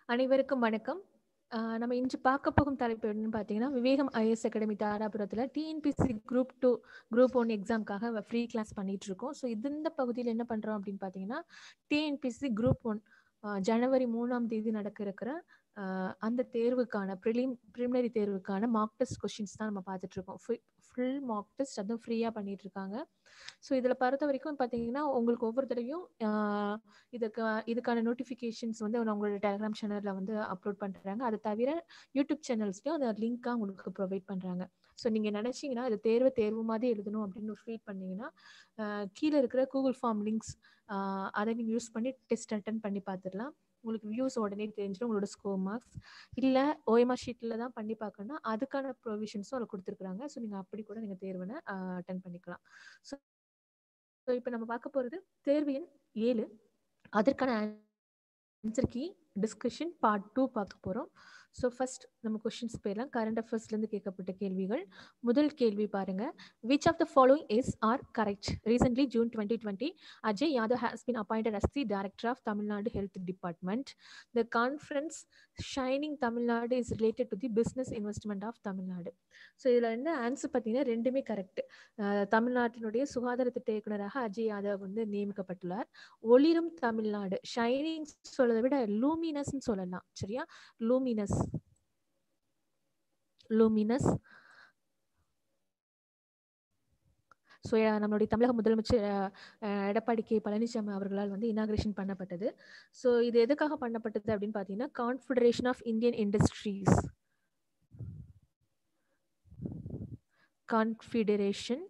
அனைவருக்கும் வணக்கம் ஆஹ் நம்ம இன்று பார்க்க போகும் தலைப்பு என்னன்னு பார்த்தீங்கன்னா விவேகம் ஐஎஸ் அகாடமி தாராபுரத்தில் TNPSC group two group one எக்ஸாம்க்காக ஃப்ரீ கிளாஸ் பண்ணிட்டு இருக்கோம் ஸோ இது இந்த பகுதியில் என்ன பண்ணுறோம் அப்படின்னு பார்த்தீங்கன்னா டிஎன்பிசி குரூப் ஒன் ஜனவரி மூணாம் தேதி நடக்க இருக்கிற ஆஹ் அந்த தேர்வுக்கான ப்ரிலிம் ப்ரிலிமினரி தேர்வுக்கான மார்க் டெஸ்ட் கொஷின்ஸ் தான் நம்ம பார்த்துட்டு இருக்கோம் ஃபுல் மார்க் டெஸ்ட் அதுவும் ஃப்ரீயாக பண்ணிட்டு இருக்காங்க ஸோ இதில் பொறுத்த வரைக்கும் பார்த்தீங்கன்னா உங்களுக்கு ஒவ்வொரு தடவையும் ஆஹ் இதுக்கு இதுக்கான நோட்டிஃபிகேஷன்ஸ் வந்து உங்களோட டெலிகிராம் சேனலில் வந்து அப்லோட் பண்ணுறாங்க அது தவிர யூடியூப் சேனல்ஸ்லையும் அந்த லிங்க்காக உங்களுக்கு ப்ரொவைட் பண்ணுறாங்க ஸோ நீங்கள் நினச்சிங்கன்னா இது தேர்வு தேர்வு மாதிரி எழுதணும் அப்படின்னு ஒரு ஃபீட் பண்ணீங்கன்னா கீழே இருக்கிற கூகுள் ஃபார்ம் லிங்க்ஸ் அதை நீங்கள் யூஸ் பண்ணி டெஸ்ட் அட்டன் பண்ணி பார்த்துடலாம் உங்களுக்கு வியூஸ் உடனே தெரிஞ்சிடும் உங்களோட ஸ்கோர் மார்க்ஸ் இல்லை ஓஎம்ஆர் ஷீட்டில் தான் பண்ணி பார்க்கணும்னா அதுக்கான ப்ரொவிஷன்ஸும் அதில் கொடுத்துருக்குறாங்க ஸோ நீங்கள் அப்படி கூட நீங்கள் தேர்வினை அட்டன் பண்ணிக்கலாம் ஸோ ஸோ இப்போ நம்ம பார்க்க போகிறது தேர்வு எண் ஏழு அதற்கான answer key discussion part two பார்க்க போகிறோம் ஸோ ஃபர்ஸ்ட் நம்ம கொஷின்ஸ் போயிடலாம் கரண்ட் அஃபேர்ஸ்லேருந்து கேட்கப்பட்ட கேள்விகள் முதல் கேள்வி பாருங்க which of the following is are correct recently June twenty twenty Ajay Yadav has been appointed as the director of Tamil Nadu health department the conference shining Tamil Nadu is related to the business investment of Tamil Nadu so இதில் வந்து answer பார்த்தீங்கன்னா ரெண்டுமே correct தமிழ்நாட்டினுடைய சுகாதார திட்ட இயக்குநராக அஜய் யாதவ் வந்து நியமிக்கப்பட்டுள்ளார் ஒளிரும் தமிழ்நாடு ஷைனிங் சொல்றதை விட லூமினஸ்ன்னு சொல்லலாம் சரியா லூமினஸ் லூமினஸ் ஸோ நம்மளுடைய தமிழக முதலமைச்சர் எடப்பாடி கே பழனிசாமி அவர்களால் வந்து இனாகிரேஷன் பண்ணப்பட்டது ஸோ இது எதுக்காக பண்ணப்பட்டது அப்படின்னு பார்த்தீங்கன்னா confederation of Indian industries confederation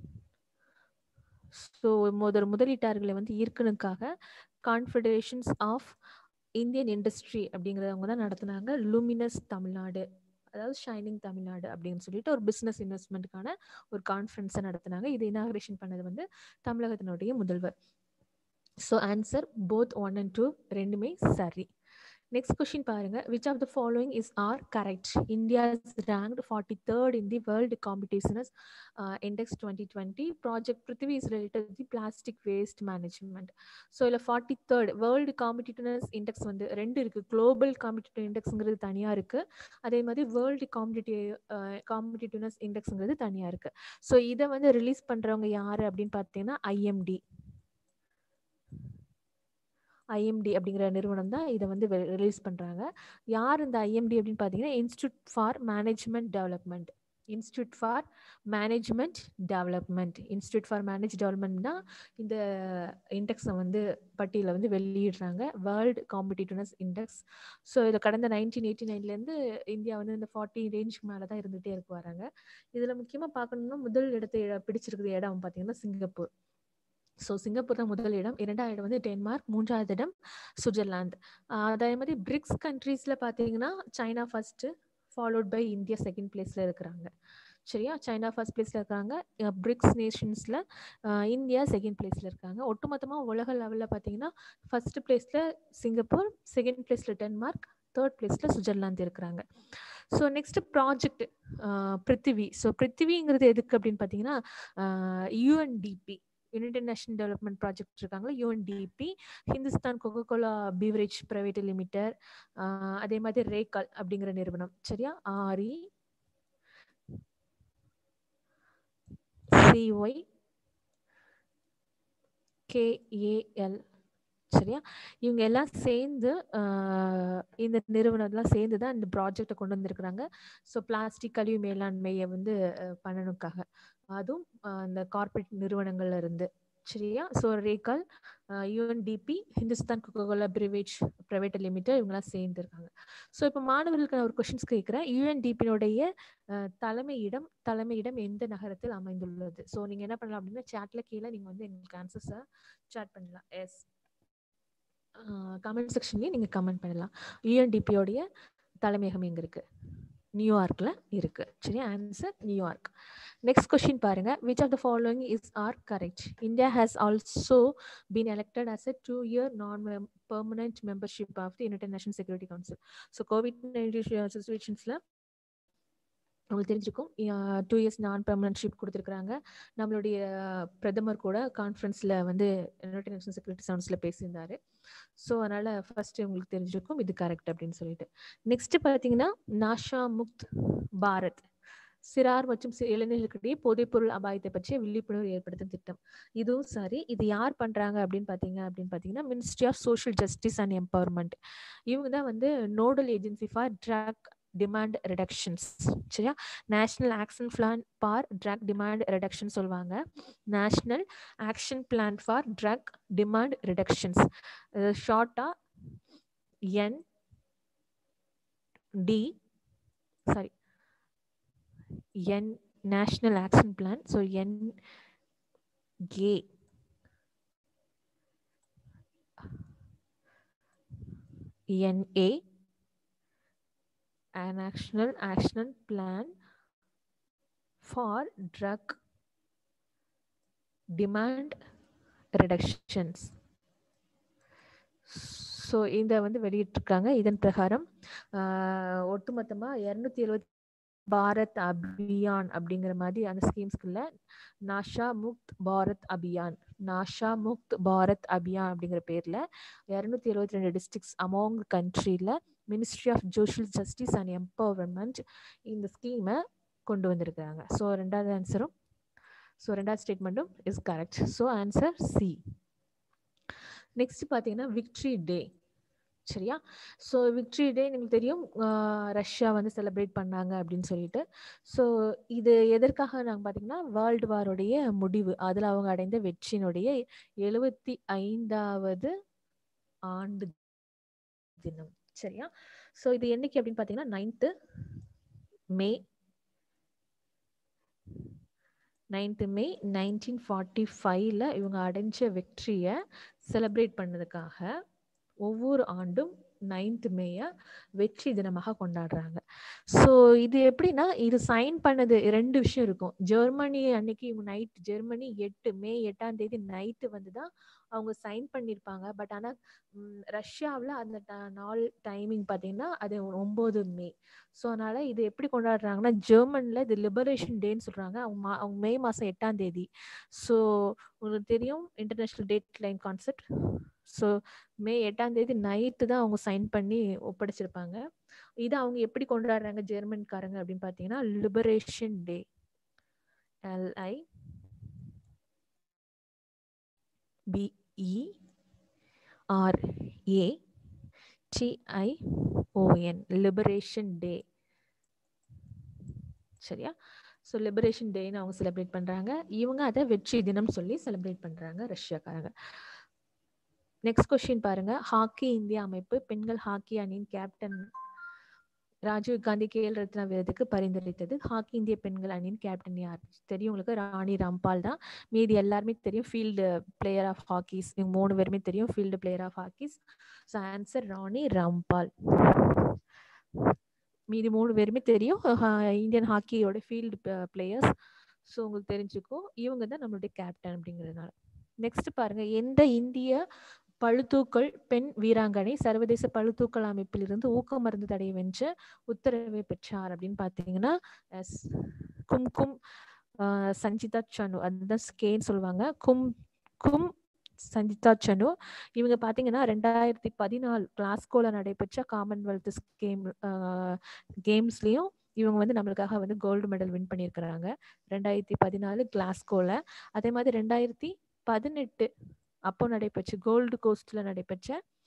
so முதல் முதலீட்டாளர்களை வந்து ஈர்க்கணுக்காக கான்ஃபெடரேஷன்ஸ் ஆஃப் இந்தியன் இண்டஸ்ட்ரி அப்படிங்கிறவங்க தான் நடத்துனாங்க லூமினஸ் தமிழ்நாடு அதாவது ஷைனிங் தமிழ்நாடு அப்படின்னு சொல்லிட்டு ஒரு பிஸ்னஸ் இன்வெஸ்ட்மெண்ட்டுக்கான ஒரு கான்ஃபரன்ஸை நடத்தினாங்க இது இனாகிரேஷன் பண்ணது வந்து தமிழகத்தினுடைய முதல்வர் so answer both one and two ரெண்டுமே சரி நெக்ஸ்ட் கொஸ்டின் பாருங்க which of the following is are correct India is ranked forty third in the world competitiveness index twenty twenty project Prithvi is related the plastic waste management so இதில் forty third world competitiveness index வந்து ரெண்டு இருக்குது global competitive இண்டெக்ஸுங்கிறது தனியாக இருக்குது அதே மாதிரி world competitive competitiveness இண்டெக்ஸுங்கிறது தனியாக இருக்குது ஸோ இதை வந்து ரிலீஸ் பண்ணுறவங்க யார் அப்படின்னு பார்த்தீங்கன்னா ஐஎம்டி ஐஎம்டி அப்படிங்கிற நிறுவனம் தான் இதை வந்து ரிலீஸ் பண்ணுறாங்க யார் இந்த ஐஎம்டி அப்படின்னு பார்த்தீங்கன்னா institute for management development institute for management development institute for manage development தான் இந்த இண்டெக்ஸை வந்து பட்டியலில் வந்து வெளியிடுறாங்க வேர்ல்டு காம்படிட்டிவ்னஸ் இண்டெக்ஸ் ஸோ இதை கடந்த நைன்டீன் எயிட்டி நைன்லேருந்து இந்தியா வந்து இந்த ஃபார்ட்டி ரேஞ்சுக்கு மேலே தான் இருந்துகிட்டே இருக்கு வராங்க இதில் முக்கியமாக பார்க்கணும்னா முதல் இடத்தை பிடிச்சிருக்கிற இடம் பார்த்தீங்கன்னா சிங்கப்பூர் ஸோ சிங்கப்பூர் தான் முதல் இடம் இரண்டாவது இடம் வந்து டென்மார்க் மூன்றாவது இடம் சுவிட்சர்லாந்து அதே மாதிரி பிரிக்ஸ் கண்ட்ரீஸில் பார்த்தீங்கன்னா China first followed by India second பிளேஸில் இருக்கிறாங்க சரியா சைனா ஃபர்ஸ்ட் பிளேஸில் இருக்காங்க பிரிக்ஸ் நேஷன்ஸில் இந்தியா செகண்ட் பிளேஸில் இருக்காங்க ஒட்டுமொத்தமாக உலக லெவலில் பார்த்தீங்கன்னா ஃபர்ஸ்ட் பிளேஸில் சிங்கப்பூர் செகண்ட் பிளேஸில் டென்மார்க் தேர்ட் பிளேஸில் சுவிட்சர்லாந்து இருக்கிறாங்க so next project Prithvi so பிருத்திவிங்கிறது எதுக்கு அப்படின்னு பார்த்தீங்கன்னா UNDP united national development project இருக்காங்களா UNDP Hindustan coca cola beverage private limited அதே மாதிரி ரேகால் அப்படிங்கிற நிறுவனம் சரியா ஆர்இ சிஒய் கேஏஎல் சரியா இவங்க எல்லாம் சேர்ந்து இந்த நிறுவனம்லாம் சேர்ந்து தான் இந்த ப்ராஜெக்டை கொண்டு வந்திருக்கிறாங்க ஸோ பிளாஸ்டிக் கழிவு மேலாண்மையை வந்து பண்ணணுக்காக அதுவும் அந்த கார்பரேட் நிறுவனங்கள்ல இருந்து சரியா so Recykal UNDP Hindustan coca cola beverage private limited இவங்கெல்லாம் சேர்ந்துருக்காங்க ஸோ இப்போ மாணவர்களுக்கு நான் ஒரு கொஷின்ஸ் கேட்குறேன் யூஎன்டிபியினுடைய தலைமையிடம் தலைமையிடம் எந்த நகரத்தில் அமைந்துள்ளது ஸோ நீங்கள் என்ன பண்ணலாம் அப்படின்னா சேட்டில் கீழே நீங்கள் வந்து எங்களுக்கு ஆன்சர்ஸை சேட் பண்ணலாம் எஸ் கமெண்ட் செக்ஷன்லேயே நீங்கள் கமெண்ட் பண்ணலாம் யூஎன்டிபியோடைய தலைமையகம் எங்கே இருக்குது நியூயார்க்ல இருக்கு சரி ஆன்சர் நியூயார்க் நெக்ஸ்ட் கொஸ்டின் பாருங்க which of the following is are correct India has also been elected as a two year non permanent membership of the United nation Security Council so COVID nineteen சுச்சுவேஷன்ஸில் உங்களுக்கு தெரிஞ்சிருக்கும் two years நான் பெர்மனன்ட்ஷிப் கொடுத்துருக்குறாங்க நம்மளுடைய பிரதமர் கூட கான்ஃபரன்ஸில் வந்து யுனைடெட் நேஷன் செக்யூரிட்டி சவுன்ஸில் பேசியிருந்தாரு ஸோ அதனால் ஃபஸ்ட்டு உங்களுக்கு தெரிஞ்சிருக்கும் இது கரெக்ட் அப்படின்னு சொல்லிட்டு நெக்ஸ்ட் பார்த்தீங்கன்னா நாஷா முக்த் பாரத் சிறார் மற்றும் இளைஞர்களுக்கிடையே போதைப்பொருள் அபாயத்தை பற்றிய விழிப்புணர்வு ஏற்படுத்தும் திட்டம் இதுவும் சரி இது யார் பண்றாங்க அப்படின்னு பார்த்தீங்க அப்படின்னு பார்த்தீங்கன்னா ministry of social justice and empowerment இவங்க தான் வந்து nodal agency for drug demand reductions சரியா national action plan for drug demand reduction சொல்லுவாங்க national action plan for drug demand reductions ஷார்ட்டா N D sorry N national action plan so N A NA an national action plan for drug demand reductions so இந்த வந்து வெளியிட்டிருக்காங்க இதன் பிரகாரம் ஒட்டுமொத்தமாக இரநூத்தி எழுபத்தி பாரத் அபியான் அப்படிங்கிற மாதிரி அந்த ஸ்கீம்ஸ்குள்ள நாஷா முக்த் பாரத் அபியான் நாஷா முக்த் பாரத் அபியான் அப்படிங்கிற பேரில் இரநூத்தி எழுபத்தி ரெண்டு டிஸ்ட்ரிக்ஸ் அமோங் கண்ட்ரியில் ministry of social justice and empowerment இந்த ஸ்கீமை கொண்டு வந்திருக்காங்க ஸோ ரெண்டாவது ஆன்சரும் ஸோ ரெண்டாவது ஸ்டேட்மெண்ட்டும் is correct so answer C next பார்த்தீங்கன்னா விக்ட்ரி டே சரியா ஸோ விக்ட்ரி டே எனக்கு தெரியும் ரஷ்யா வந்து செலிப்ரேட் பண்ணாங்க அப்படின்னு சொல்லிட்டு ஸோ இது எதற்காக நாங்கள் பார்த்தீங்கன்னா வேர்ல்டு வாரோடைய முடிவு அதில் அவங்க அடைந்த வெற்றியினுடைய எழுபத்தி ஐந்தாவது ஆண்டு தினம் சரியா ஸோ இது என்னைக்கு அப்படின்னு பார்த்தீங்கன்னா ninth May ninth May nineteen forty ஃபைவ்ல இவங்க அடைஞ்ச வெற்றியை செலிப்ரேட் பண்ணதுக்காக ஒவ்வொரு ஆண்டும் நைன்த் மேய வெற்றி தினமாக கொண்டாடுறாங்க ஸோ இது எப்படின்னா இது சைன் பண்ணது ரெண்டு விஷயம் இருக்கும் ஜெர்மனி அன்னைக்கு இவங்க நைட் ஜெர்மனி எட்டு மே எட்டாம் தேதி நைட்டு வந்து தான் அவங்க சைன் பண்ணியிருப்பாங்க பட் ஆனால் ரஷ்யாவில் அந்த நாள் டைமிங் பார்த்தீங்கன்னா அது ஒம்பது மே ஸோ அதனால் இது எப்படி கொண்டாடுறாங்கன்னா ஜெர்மனில் இது லிபரேஷன் டேன்னு சொல்கிறாங்க அவங்க மா அவங்க மே மாதம் எட்டாம் தேதி ஸோ உங்களுக்கு தெரியும் international date line concept so May எட்டாம் தேதி நைட்டு தான் அவங்க சைன் பண்ணி ஒப்படைச்சிருப்பாங்க இது அவங்க எப்படி கொண்டாடுறாங்க ஜெர்மன்காரங்க அப்படின்னு பார்த்தீங்கன்னா liberation day L I B E R A T I O N liberation day சரியா ஸோ லிபரேஷன் டேன்னு அவங்க செலிப்ரேட் பண்ணுறாங்க இவங்க அதை வெற்றி தினம் சொல்லி செலிப்ரேட் பண்ணுறாங்க ரஷ்யாக்காரங்க நெக்ஸ்ட் கொஸ்டின் பாருங்க ஹாக்கி இந்திய அமைப்பு பெண்கள் ஹாக்கி அணியின் கேப்டன் ராஜீவ் காந்தி கேல் ரத்னா விருதுக்கு பரிந்துரைத்தது ஹாக்கி இந்திய பெண்கள் அணியின் கேப்டன் யார் தெரியும் உங்களுக்கு ராணி ராம்பால் தான் மீதி எல்லாருமே தெரியும் ஃபீல்டு பிளேயர் ஆஃப் ஹாக்கிஸ் இவங்க மூணு பேருமே தெரியும் field player of hockeys so answer Rani Rampal மீதி மூணு பேருமே தெரியும் இந்தியன் ஹாக்கியோட ஃபீல்டு பிளேயர்ஸ் ஸோ உங்களுக்கு தெரிஞ்சுக்கும் இவங்க தான் நம்மளுடைய கேப்டன் அப்படிங்கிறதுனால நெக்ஸ்ட் பாருங்க எந்த இந்திய பழுத்தூக்கள் பெண் வீராங்கனை சர்வதேச பழுத்தூக்கள் அமைப்பில் இருந்து ஊக்க மருந்து தடையை வென்று உத்தரவை பெற்றார் அப்படின்னு பார்த்தீங்கன்னா கும் கும் சஞ்சிதா சனு அதுதான் ஸ்கேன்னு சொல்லுவாங்க கும் கும் சஞ்சிதா சனு இவங்க பார்த்தீங்கன்னா ரெண்டாயிரத்தி பதினாலு கிளாஸ்கோல நடைபெற்ற காமன்வெல்த் கேம் கேம்ஸ்லேயும் இவங்க வந்து நம்மளுக்காக வந்து கோல்டு மெடல் வின் பண்ணியிருக்கிறாங்க ரெண்டாயிரத்தி பதினாலு கிளாஸ்கோல அதே மாதிரி ரெண்டாயிரத்தி பதினெட்டு அப்போ நடைபெற்ற கோல்டு கோஸ்டில் நடைபெற்ற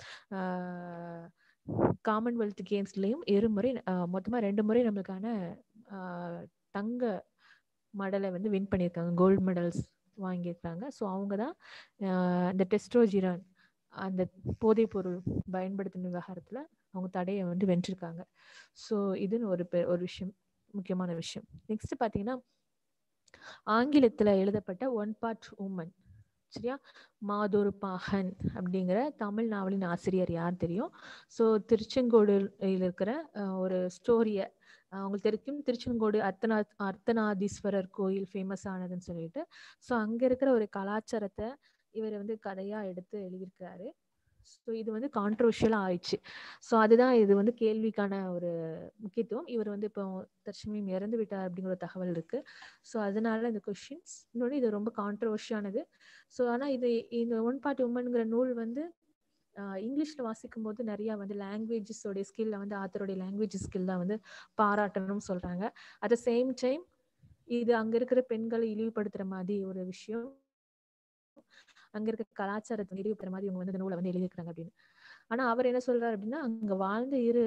காமன்வெல்த் கேம்ஸ்லேயும் இருமுறை மொத்தமாக ரெண்டு முறை நம்மளுக்கான தங்க மெடலை வந்து வின் பண்ணியிருக்காங்க கோல்டு மெடல்ஸ் வாங்கியிருக்காங்க ஸோ அவங்க தான் இந்த டெஸ்ட்ரோஜிரான் அந்த போதைப் பொருள் பயன்படுத்தும் விவகாரத்தில் அவங்க தடையை வந்து வென்றிருக்காங்க ஸோ இதுன்னு ஒரு ஒரு விஷயம் முக்கியமான விஷயம் நெக்ஸ்ட் பார்த்தீங்கன்னா ஆங்கிலத்தில் எழுதப்பட்ட ஒன் பார்ட் உமன் சரியா மாதொரு பாகன் அப்படிங்கிற தமிழ் நாவலின் ஆசிரியர் யார் தெரியும் ஸோ திருச்செங்கோடில் இருக்கிற ஒரு ஸ்டோரியை அவங்களுக்கு தெரியும் திருச்செங்கோடு அர்த்தநா அர்த்தநாதீஸ்வரர் கோயில் ஃபேமஸ் ஆனதுன்னு சொல்லிட்டு ஸோ அங்கே இருக்கிற ஒரு கலாச்சாரத்தை இவர் வந்து கதையாக எடுத்து எழுதியிருக்காரு ஸோ இது வந்து கான்ட்ரவர்ஷியலாக ஆயிடுச்சு ஸோ அதுதான் இது வந்து கேள்விக்கான ஒரு முக்கியத்துவம் இவர் வந்து இப்போ தற்சமயம் இறந்து விட்டார் அப்படிங்கிற ஒரு தகவல் இருக்கு ஸோ அதனால இந்த கொஷின்ஸ் இன்னொன்று இது ரொம்ப கான்ட்ரவர்ஷியானது ஸோ ஆனால் இது இந்த ஒன் பார்ட் உமன்ங்கிற நூல் வந்து இங்கிலீஷில் வாசிக்கும் போது நிறையா வந்து லாங்குவேஜஸோடைய ஸ்கில்ல வந்து ஆத்தருடைய லாங்குவேஜ் ஸ்கில் தான் வந்து பாராட்டணும்னு சொல்கிறாங்க அட் த சேம் டைம் இது அங்கே இருக்கிற பெண்களை இழிவுபடுத்துகிற மாதிரி ஒரு விஷயம் அங்க இருக்க கலாச்சாரத்தை இழிவுபடுற மாதிரி இவங்க வந்து இந்த நூலை வந்து எழுதியிருக்கிறாங்க அப்படின்னு ஆனா அவர் என்ன சொல்றாரு அப்படின்னா அங்க வாழ்ந்த இரு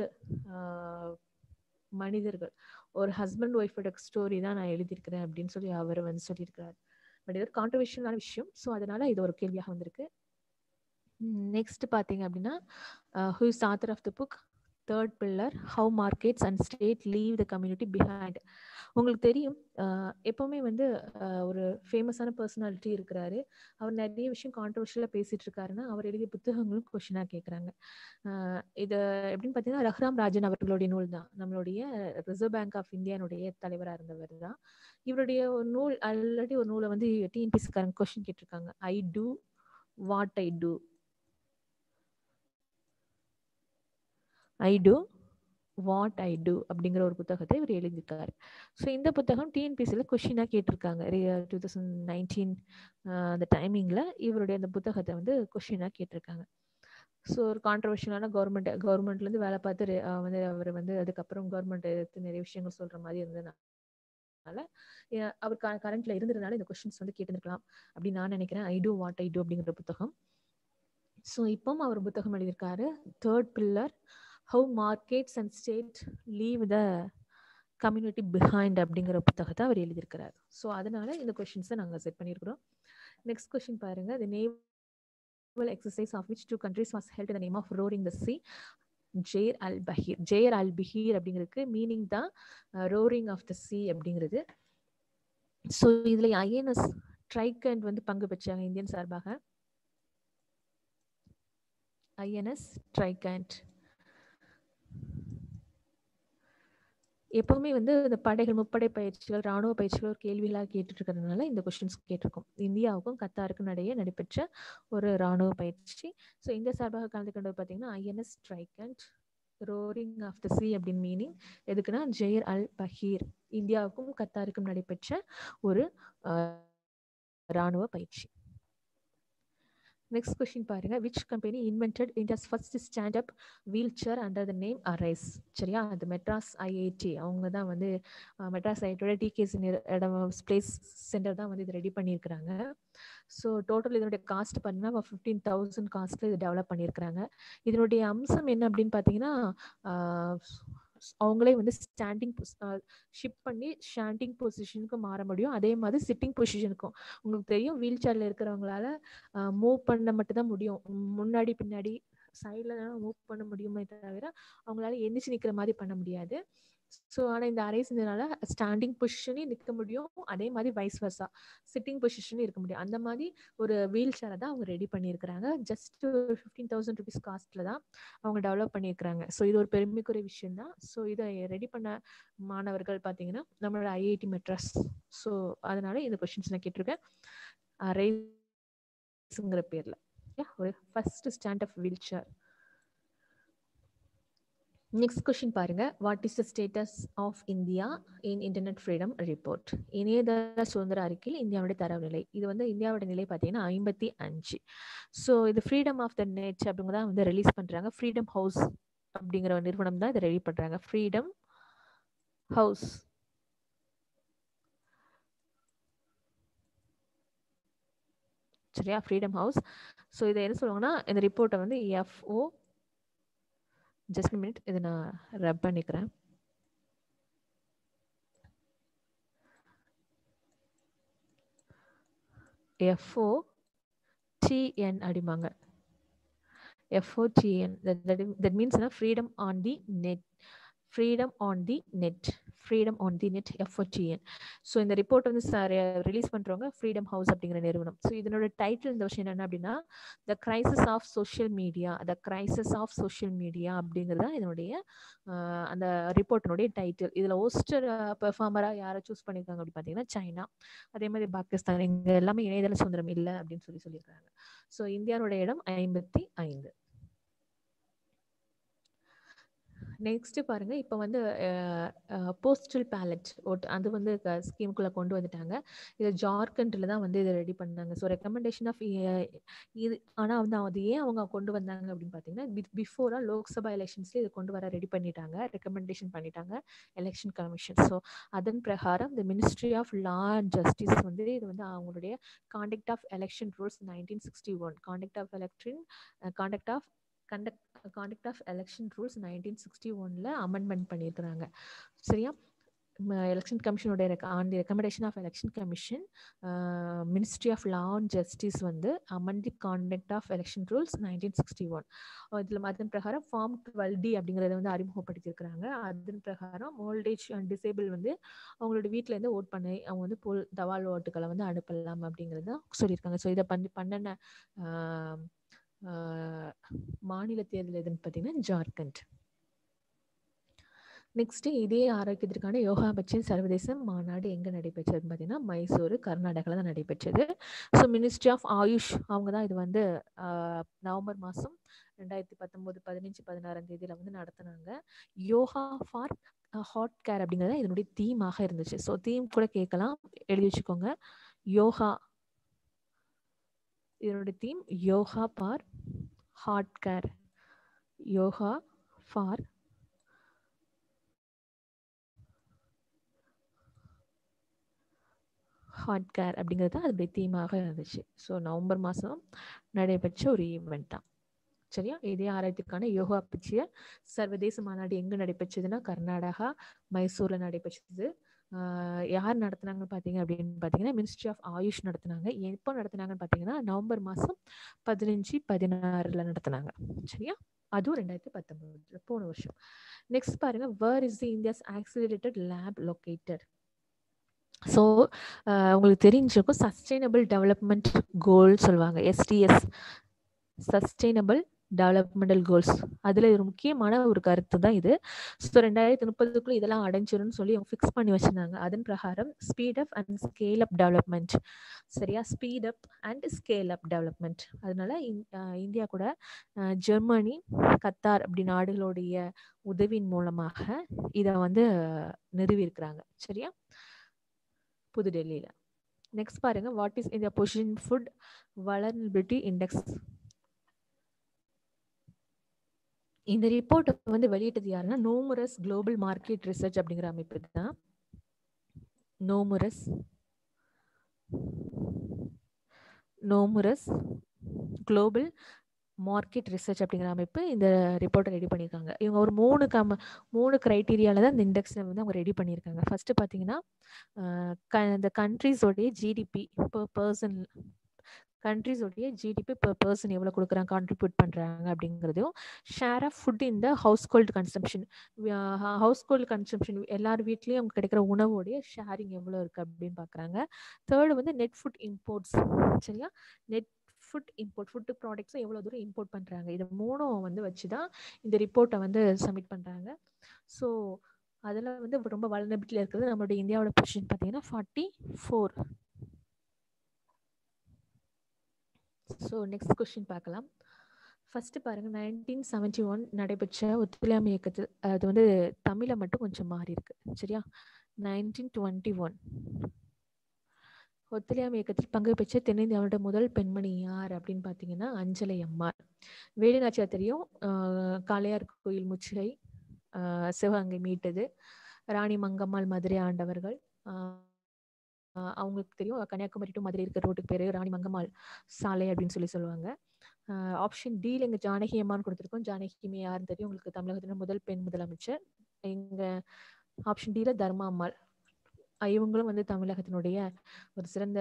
மனிதர்கள் ஒரு ஹஸ்பண்ட் ஒய்ஃபோட ஸ்டோரி தான் நான் எழுதியிருக்கிறேன் அப்படின்னு சொல்லி அவர் வந்து சொல்லியிருக்கிறார் பட் இது கான்ட்ரவர்ஷியலான விஷயம் ஸோ அதனால இது ஒரு கேள்வியாக வந்திருக்கு நெக்ஸ்ட் பார்த்தீங்க அப்படின்னா who is author of the book third pillar how markets and state leave the community behind உங்களுக்கு தெரியும் எப்போவுமே வந்து ஒரு ஃபேமஸான பர்சனாலிட்டி இருக்கிறாரு அவர் நிறைய விஷயம் கான்ட்ரவர்ஷியலாக பேசிட்டு இருக்காருன்னா அவர் எழுதிய புத்தகங்களும் கொஷினாக கேட்குறாங்க இது எப்படின்னு பார்த்தீங்கன்னா ரஹ்ராம் ராஜன் அவர்களுடைய நூல் தான் நம்மளுடைய ரிசர்வ் பேங்க் ஆஃப் இந்தியானுடைய தலைவராக இருந்தவர் தான் இவருடைய ஒரு நூல் ஆல்ரெடி ஒரு நூலை வந்து டிஎன்பிசிக்காரங்க கொஷின் கேட்டிருக்காங்க I do what I do I do what I do அப்படிங்கிற ஒரு புத்தகத்தை இவர் எழுதியிருக்காரு ஸோ இந்த புத்தகம் டிஎன்பிசியில் கொஷினாக கேட்டிருக்காங்க டூ தௌசண்ட் நைன்டீன் அந்த டைமிங்கில் இவருடைய அந்த புத்தகத்தை வந்து கொஷினாக கேட்டிருக்காங்க ஸோ ஒரு கான்ட்ரவர்ஷியலான கவர்மெண்ட் கவர்மெண்ட்லேருந்து வேலை பார்த்து வந்து அவர் வந்து அதுக்கப்புறம் கவர்மெண்ட் எடுத்து நிறைய விஷயங்கள் சொல்கிற மாதிரி இருந்ததுனால அவர் கரண்ட்ல இருந்ததுனால இந்த கொஷின்ஸ் வந்து கேட்டிருக்கலாம் அப்படின்னு நான் நினைக்கிறேன் I do what I do அப்படிங்கிற புத்தகம் ஸோ இப்போவும் அவர் புத்தகம் எழுதியிருக்காரு third pillar how markets and state leave the community behind அப்படிங்கிற புத்தகத்தை அவர் எழுதியிருக்கிறார் ஸோ அதனால இந்த கொஷின்ஸை நாங்கள் செட் பண்ணியிருக்கிறோம் நெக்ஸ்ட் கொஷின் பாருங்க the naval exercise of which two countries was held the name of roaring the sea Zair Al Bahr Zair Al Bahr அப்படிங்கிறதுக்கு meaning தான் ரோரிங் ஆஃப் த சி அப்படிங்கிறது ஸோ இதில் INS Trikand வந்து பங்கு பெற்றாங்க Indian சார்பாக INS ட்ரைகண்ட் எப்பவுமே வந்து இந்த படைகள் முப்படை பயிற்சிகள் ராணுவ பயிற்சிகள் ஒரு கேள்விகளாக கேட்டுட்டு இருக்கிறதுனால இந்த கொஸ்டின்ஸ் கேட்டிருக்கோம் இந்தியாவுக்கும் கத்தாருக்கும் இடையே நடைபெற்ற ஒரு ராணுவ பயிற்சி ஸோ இந்த சார்பாக கலந்து கொண்டது பார்த்தீங்கன்னா INS Trikand roaring of the sea அப்படின்னு மீனிங் எதுக்குன்னா ஜெயர் அல் பஹீர் இந்தியாவுக்கும் கத்தாருக்கும் நடைபெற்ற ஒரு ராணுவ பயிற்சி நெக்ஸ்ட் கொஸ்டின் பாருங்க which company invented India's first stand up wheelchair under the name Arise சரியா அது மெட்ராஸ் ஐஐடி அவங்க தான் வந்து மெட்ராஸ் ஐஐடியோட டிகேசி இடம் பிளேஸ் சென்டர் தான் வந்து இது ரெடி பண்ணியிருக்கிறாங்க ஸோ டோட்டல் இதனுடைய காஸ்ட் பார்த்தீங்கன்னா ஃபிஃப்டீன் தௌசண்ட் காஸ்ட்டில் இது டெவலப் பண்ணியிருக்கிறாங்க இதனுடைய அம்சம் என்ன அப்படின்னு பார்த்தீங்கன்னா அவங்களே வந்து ஸ்டாண்டிங் ஷிப் பண்ணி ஸ்டாண்டிங் பொசிஷனுக்கு மாற முடியும் அதே மாதிரி சிட்டிங் பொசிஷனுக்கும் உங்களுக்கு தெரியும் வீல் சேர்ல இருக்கிறவங்களால மூவ் பண்ண மட்டும் தான் முடியும் முன்னாடி பின்னாடி சைடில் மூவ் பண்ண முடியுமே தவிர அவங்களால எந்திரிச்சு நிற்கிற மாதிரி பண்ண முடியாது ஸோ ஆனால் இந்த அரை செஞ்சதுனால ஸ்டாண்டிங் பொசிஷனையும் நிற்க முடியும் அதே மாதிரி வைஸ் வர்ஸா சிட்டிங் பொசிஷனும் இருக்க முடியும் அந்த மாதிரி ஒரு வீல் சேரை தான் அவங்க ரெடி பண்ணியிருக்கிறாங்க ஜஸ்ட் ஃபிஃப்டீன் தௌசண்ட் ருபீஸ் காஸ்ட்டில் தான் அவங்க டெவலப் பண்ணியிருக்கிறாங்க ஸோ இது ஒரு பெருமைக்குரிய விஷயம் தான் ஸோ இதை ரெடி பண்ண மாணவர்கள் பார்த்தீங்கன்னா நம்மளோட ஐஐடி மெட்ராஸ் ஸோ அதனால இந்த கொஷின்ஸ் நான் கேட்டிருக்கேன் அரைங்கிற பேரில் ஒரு first stand of wheelchair next question பாருங்க what is the status of India in internet freedom report இணையதள சுதந்திர அறிக்கையில் இந்தியாவுடைய தரவு நிலை இது வந்து இந்தியாவோட நிலை பார்த்தீங்கன்னா ஐம்பத்தி அஞ்சு ஸோ இது ஃப்ரீடம் ஆஃப் த நெட் அப்படிங்கிறத வந்து ரிலீஸ் பண்ணுறாங்க ஃப்ரீடம் ஹவுஸ் அப்படிங்கிற ஒரு நிறுவனம் தான் இதை ரெடி பண்ணுறாங்க ஃப்ரீடம் ஹவுஸ் சரியா ஃப்ரீடம் ஹவுஸ் ஸோ இதை என்ன சொல்லுவாங்கன்னா இந்த ரிப்போர்ட்டை வந்து எஃப்ஓ ஜஸ்ட் மினிட் இதை நான் ரப் பண்ணிக்கிறேன் எஃப்ஓ டிஎன் அப்படிம்பாங்க FOTN that means freedom on the net freedom on the net freedom on the net FOTN so இந்த ரிப்போர்ட் வந்து ரிலீஸ் பண்ணுறவங்க ஃப்ரீடம் ஹவுஸ் அப்படிங்கிற நிறுவனம் ஸோ இதனோட டைட்டில் இந்த விஷயம் என்ன அப்படின்னா the crisis of social media the crisis of social media அப்படிங்கிறது தான் இதனுடைய அந்த ரிப்போர்ட்டினுடைய டைட்டில் இதில் ஓஸ்டர் பெர்ஃபார்மராக யாரை சூஸ் பண்ணியிருக்காங்க அப்படின்னு பார்த்தீங்கன்னா சைனா அதே மாதிரி பாகிஸ்தான் இங்கே எல்லாமே இணையதள சுதந்திரம் இல்லை அப்படின்னு சொல்லி சொல்லியிருக்காங்க ஸோ இந்தியாவோட இடம் ஐம்பத்தி ஐந்து நெக்ஸ்ட் பாருங்க இப்போ வந்து போஸ்டல் பேலட் ஓட் அது வந்து ஸ்கீமுக்குள்ள கொண்டு வந்துட்டாங்க இது ஜார்க்கண்ட்ல தான் வந்து இதை ரெடி பண்ணாங்க ஸோ ரெக்கமெண்டேஷன் ஆஃப் இது ஆனால் வந்து அது ஏன் அவங்க கொண்டு வந்தாங்க அப்படின்னு பார்த்தீங்கன்னா பிஃபோராக லோக்சபா எலெக்ஷன்ஸ்ல இதை கொண்டு வர ரெடி பண்ணிட்டாங்க ரெக்கமெண்டேஷன் பண்ணிட்டாங்க எலெக்ஷன் கமிஷன் ஸோ அதன் பிரகாரம் இந்த ministry of law and justice வந்து இது வந்து அவங்களுடைய conduct of election rules nineteen sixty one conduct of election conduct of conduct conduct of election rules nineteen sixty ஒனில் அமெண்ட்மெண்ட் பண்ணியிருக்கிறாங்க சரியா எலெக்ஷன் கமிஷனுடைய on the recommendation of election commission ministry of law and justice வந்து amend the conduct of election rules nineteen sixty one இதில் அதன் பிரகாரம் form twelve D அப்படிங்கிறத வந்து அறிமுகப்படுத்தியிருக்கிறாங்க அதன் பிரகாரம் ஓல்டேஜ் அண்ட் டிசேபிள் வந்து அவங்களோட வீட்டிலேருந்து ஓட் பண்ணி அவங்க வந்து போல் தபால் ஓட்டுகளை வந்து அனுப்பலாம் அப்படிங்கிறது தான் சொல்லியிருக்காங்க ஸோ இதை பண்ணி பண்ணின மாநில தேர்தல் எதுன்னு பார்த்தீங்கன்னா ஜார்க்கண்ட் நெக்ஸ்ட் இதே ஆரோக்கியத்திற்கான யோகா பற்றிய சர்வதேச மாநாடு எங்கே நடைபெற்றதுன்னு பார்த்தீங்கன்னா மைசூர் கர்நாடகாவில் தான் நடைபெற்றது ஸோ மினிஸ்ட்ரி ஆஃப் ஆயுஷ் அவங்க தான் இது வந்து நவம்பர் மாதம் ரெண்டாயிரத்தி பத்தொம்போது பதினஞ்சு பதினாறாம் தேதியில் வந்து நடத்தினாங்க யோகா ஃபார் ஹாட் கேர் அப்படிங்கிறது இதனுடைய தீமாக இருந்துச்சு ஸோ தீம் கூட கேட்கலாம் எழுதி வச்சுக்கோங்க யோகா இதனுடைய theme yoga for heart care yoga for heart care அப்படிங்கிறது தான் அதோடைய தீமாக இருந்துச்சு ஸோ நவம்பர் மாதம் நடைபெற்ற ஒரு ஈவெண்ட் தான் சரியா இதே ஆராய்ச்சிக்கான யோகா பற்றிய சர்வதேச மாநாடு எங்கே நடைபெற்றதுன்னா கர்நாடகா மைசூரில் நடைபெற்றது யார் நடத்துனாங்கன்னு பார்த்தீங்க அப்படின்னு பார்த்தீங்கன்னா மினிஸ்ட்ரி ஆஃப் ஆயுஷ் நடத்துனாங்க எப்போ நடத்துனாங்கன்னு பார்த்தீங்கன்னா நவம்பர் மாதம் பதினஞ்சு பதினாறில் நடத்துனாங்க சரியா அதுவும் ரெண்டாயிரத்தி பத்தொன்பதுல போன வருஷம் நெக்ஸ்ட் பாருங்க where is the India's accelerated lab located so உங்களுக்கு தெரிஞ்சிருக்கும் சஸ்டைனபிள் டெவலப்மெண்ட் கோல் சொல்லுவாங்க எஸ்டிஎஸ் சஸ்டைனபிள் டெவலப்மெண்டல் கோல்ஸ் அதில் ஒரு முக்கியமான ஒரு கருத்து தான் இது ஸோ ரெண்டாயிரத்தி முப்பதுக்குள்ள இதெல்லாம் அடைஞ்சிரும்னு சொல்லி அவங்க ஃபிக்ஸ் பண்ணி வச்சிருந்தாங்க அதன் பிரகாரம் speed up and scale up development சரியா speed up and scale up development அதனால இந்தியா கூட ஜெர்மனி கத்தார் அப்படி நாடுகளுடைய உதவியின் மூலமாக இதை வந்து நிறுவியிருக்கிறாங்க சரியா புதுடெல்லியில் நெக்ஸ்ட் பாருங்க வாட் இஸ் இந்த பொசிஷன் ஃபுட் வளர்பிலிட்டி இண்டெக்ஸ் இந்த ரிப்போர்ட்டை வந்து வெளியிட்டது யாருன்னா நோமுரஸ் குளோபல் மார்க்கெட் ரிசர்ச் அப்படிங்கிற அமைப்பு தான் Nomura's Nomura's global market research அப்படிங்கிற அமைப்பு இந்த ரிப்போர்ட்டை ரெடி பண்ணியிருக்காங்க இவங்க ஒரு மூணு கம் மூணு க்ரைட்டீரியாவில் தான் இந்த இண்டெக்ஸை வந்து அவங்க ரெடி பண்ணியிருக்காங்க ஃபர்ஸ்ட் பார்த்தீங்கன்னா க இந்த கண்ட்ரீஸோடைய ஜிடிபி பர் பர்சன் கண்ட்ரிஸோடைய ஜிடிபி பெர் பர்சன் எவ்வளோ கொடுக்குறாங்க கான்ட்ரிபியூட் பண்ணுறாங்க அப்படிங்கிறதையும் share of food in the household consumption household consumption எல்லார் வீட்லேயும் அவங்க கிடைக்கிற உணவோடைய ஷேரிங் எவ்வளோ இருக்குது அப்படின்னு பார்க்குறாங்க தேர்டு வந்து நெட் ஃபுட் இம்போர்ட்ஸ் சரியா நெட் ஃபுட் இம்போர்ட் ஃபுட்டு ப்ராடக்ட்ஸும் எவ்வளோ தூரம் இம்போர்ட் பண்ணுறாங்க இது மூணும் வந்து வச்சு தான் இந்த ரிப்போர்ட்டை வந்து சப்மிட் பண்ணுறாங்க ஸோ அதில் வந்து ரொம்ப வளர்ந்தபிட்டில் இருக்கிறது நம்மளுடைய இந்தியாவோட பொசிஷன் பார்த்தீங்கன்னா forty four so next question பார்க்கலாம் ஃபஸ்ட்டு பாருங்கள் நைன்டீன் செவன்டி ஒன் நடைபெற்ற ஒத்துழையாமை இயக்கத்தில் அது வந்து தமிழை மட்டும் கொஞ்சம் மாறி இருக்கு சரியா நைன்டீன் டுவெண்ட்டி ஒன் ஒத்துழையாமை இயக்கத்தில் பங்கு பெற்ற தென்னிந்தியாவோட முதல் பெண்மணி யார் அப்படின்னு பார்த்தீங்கன்னா அஞ்சலை அம்மாள் வேலுநாச்சியார் தெரியும் காளையார் கோயில் முற்றுகை சிவகங்கை மீட்டது ராணி மங்கம்மாள் மதுரை ஆண்டவர்கள் அவங்களுக்கு தெரியும் கன்னியாகுமரி டு மதுரை இருக்கிற ரோட்டுக்கு பேர் ராணி மங்கம்மாள் சாலை அப்படின்னு சொல்லி சொல்லுவாங்க ஆப்ஷன் டியில் எங்கள் ஜானகி அம்மான்னு கொடுத்துருக்கோம் ஜானகி யாருன்னு தெரியும் உங்களுக்கு தமிழகத்தின் முதல் பெண் முதலமைச்சர் எங்கள் ஆப்ஷன் டியில் தர்மா அம்மாள் இவங்களும் வந்து தமிழகத்தினுடைய ஒரு சிறந்த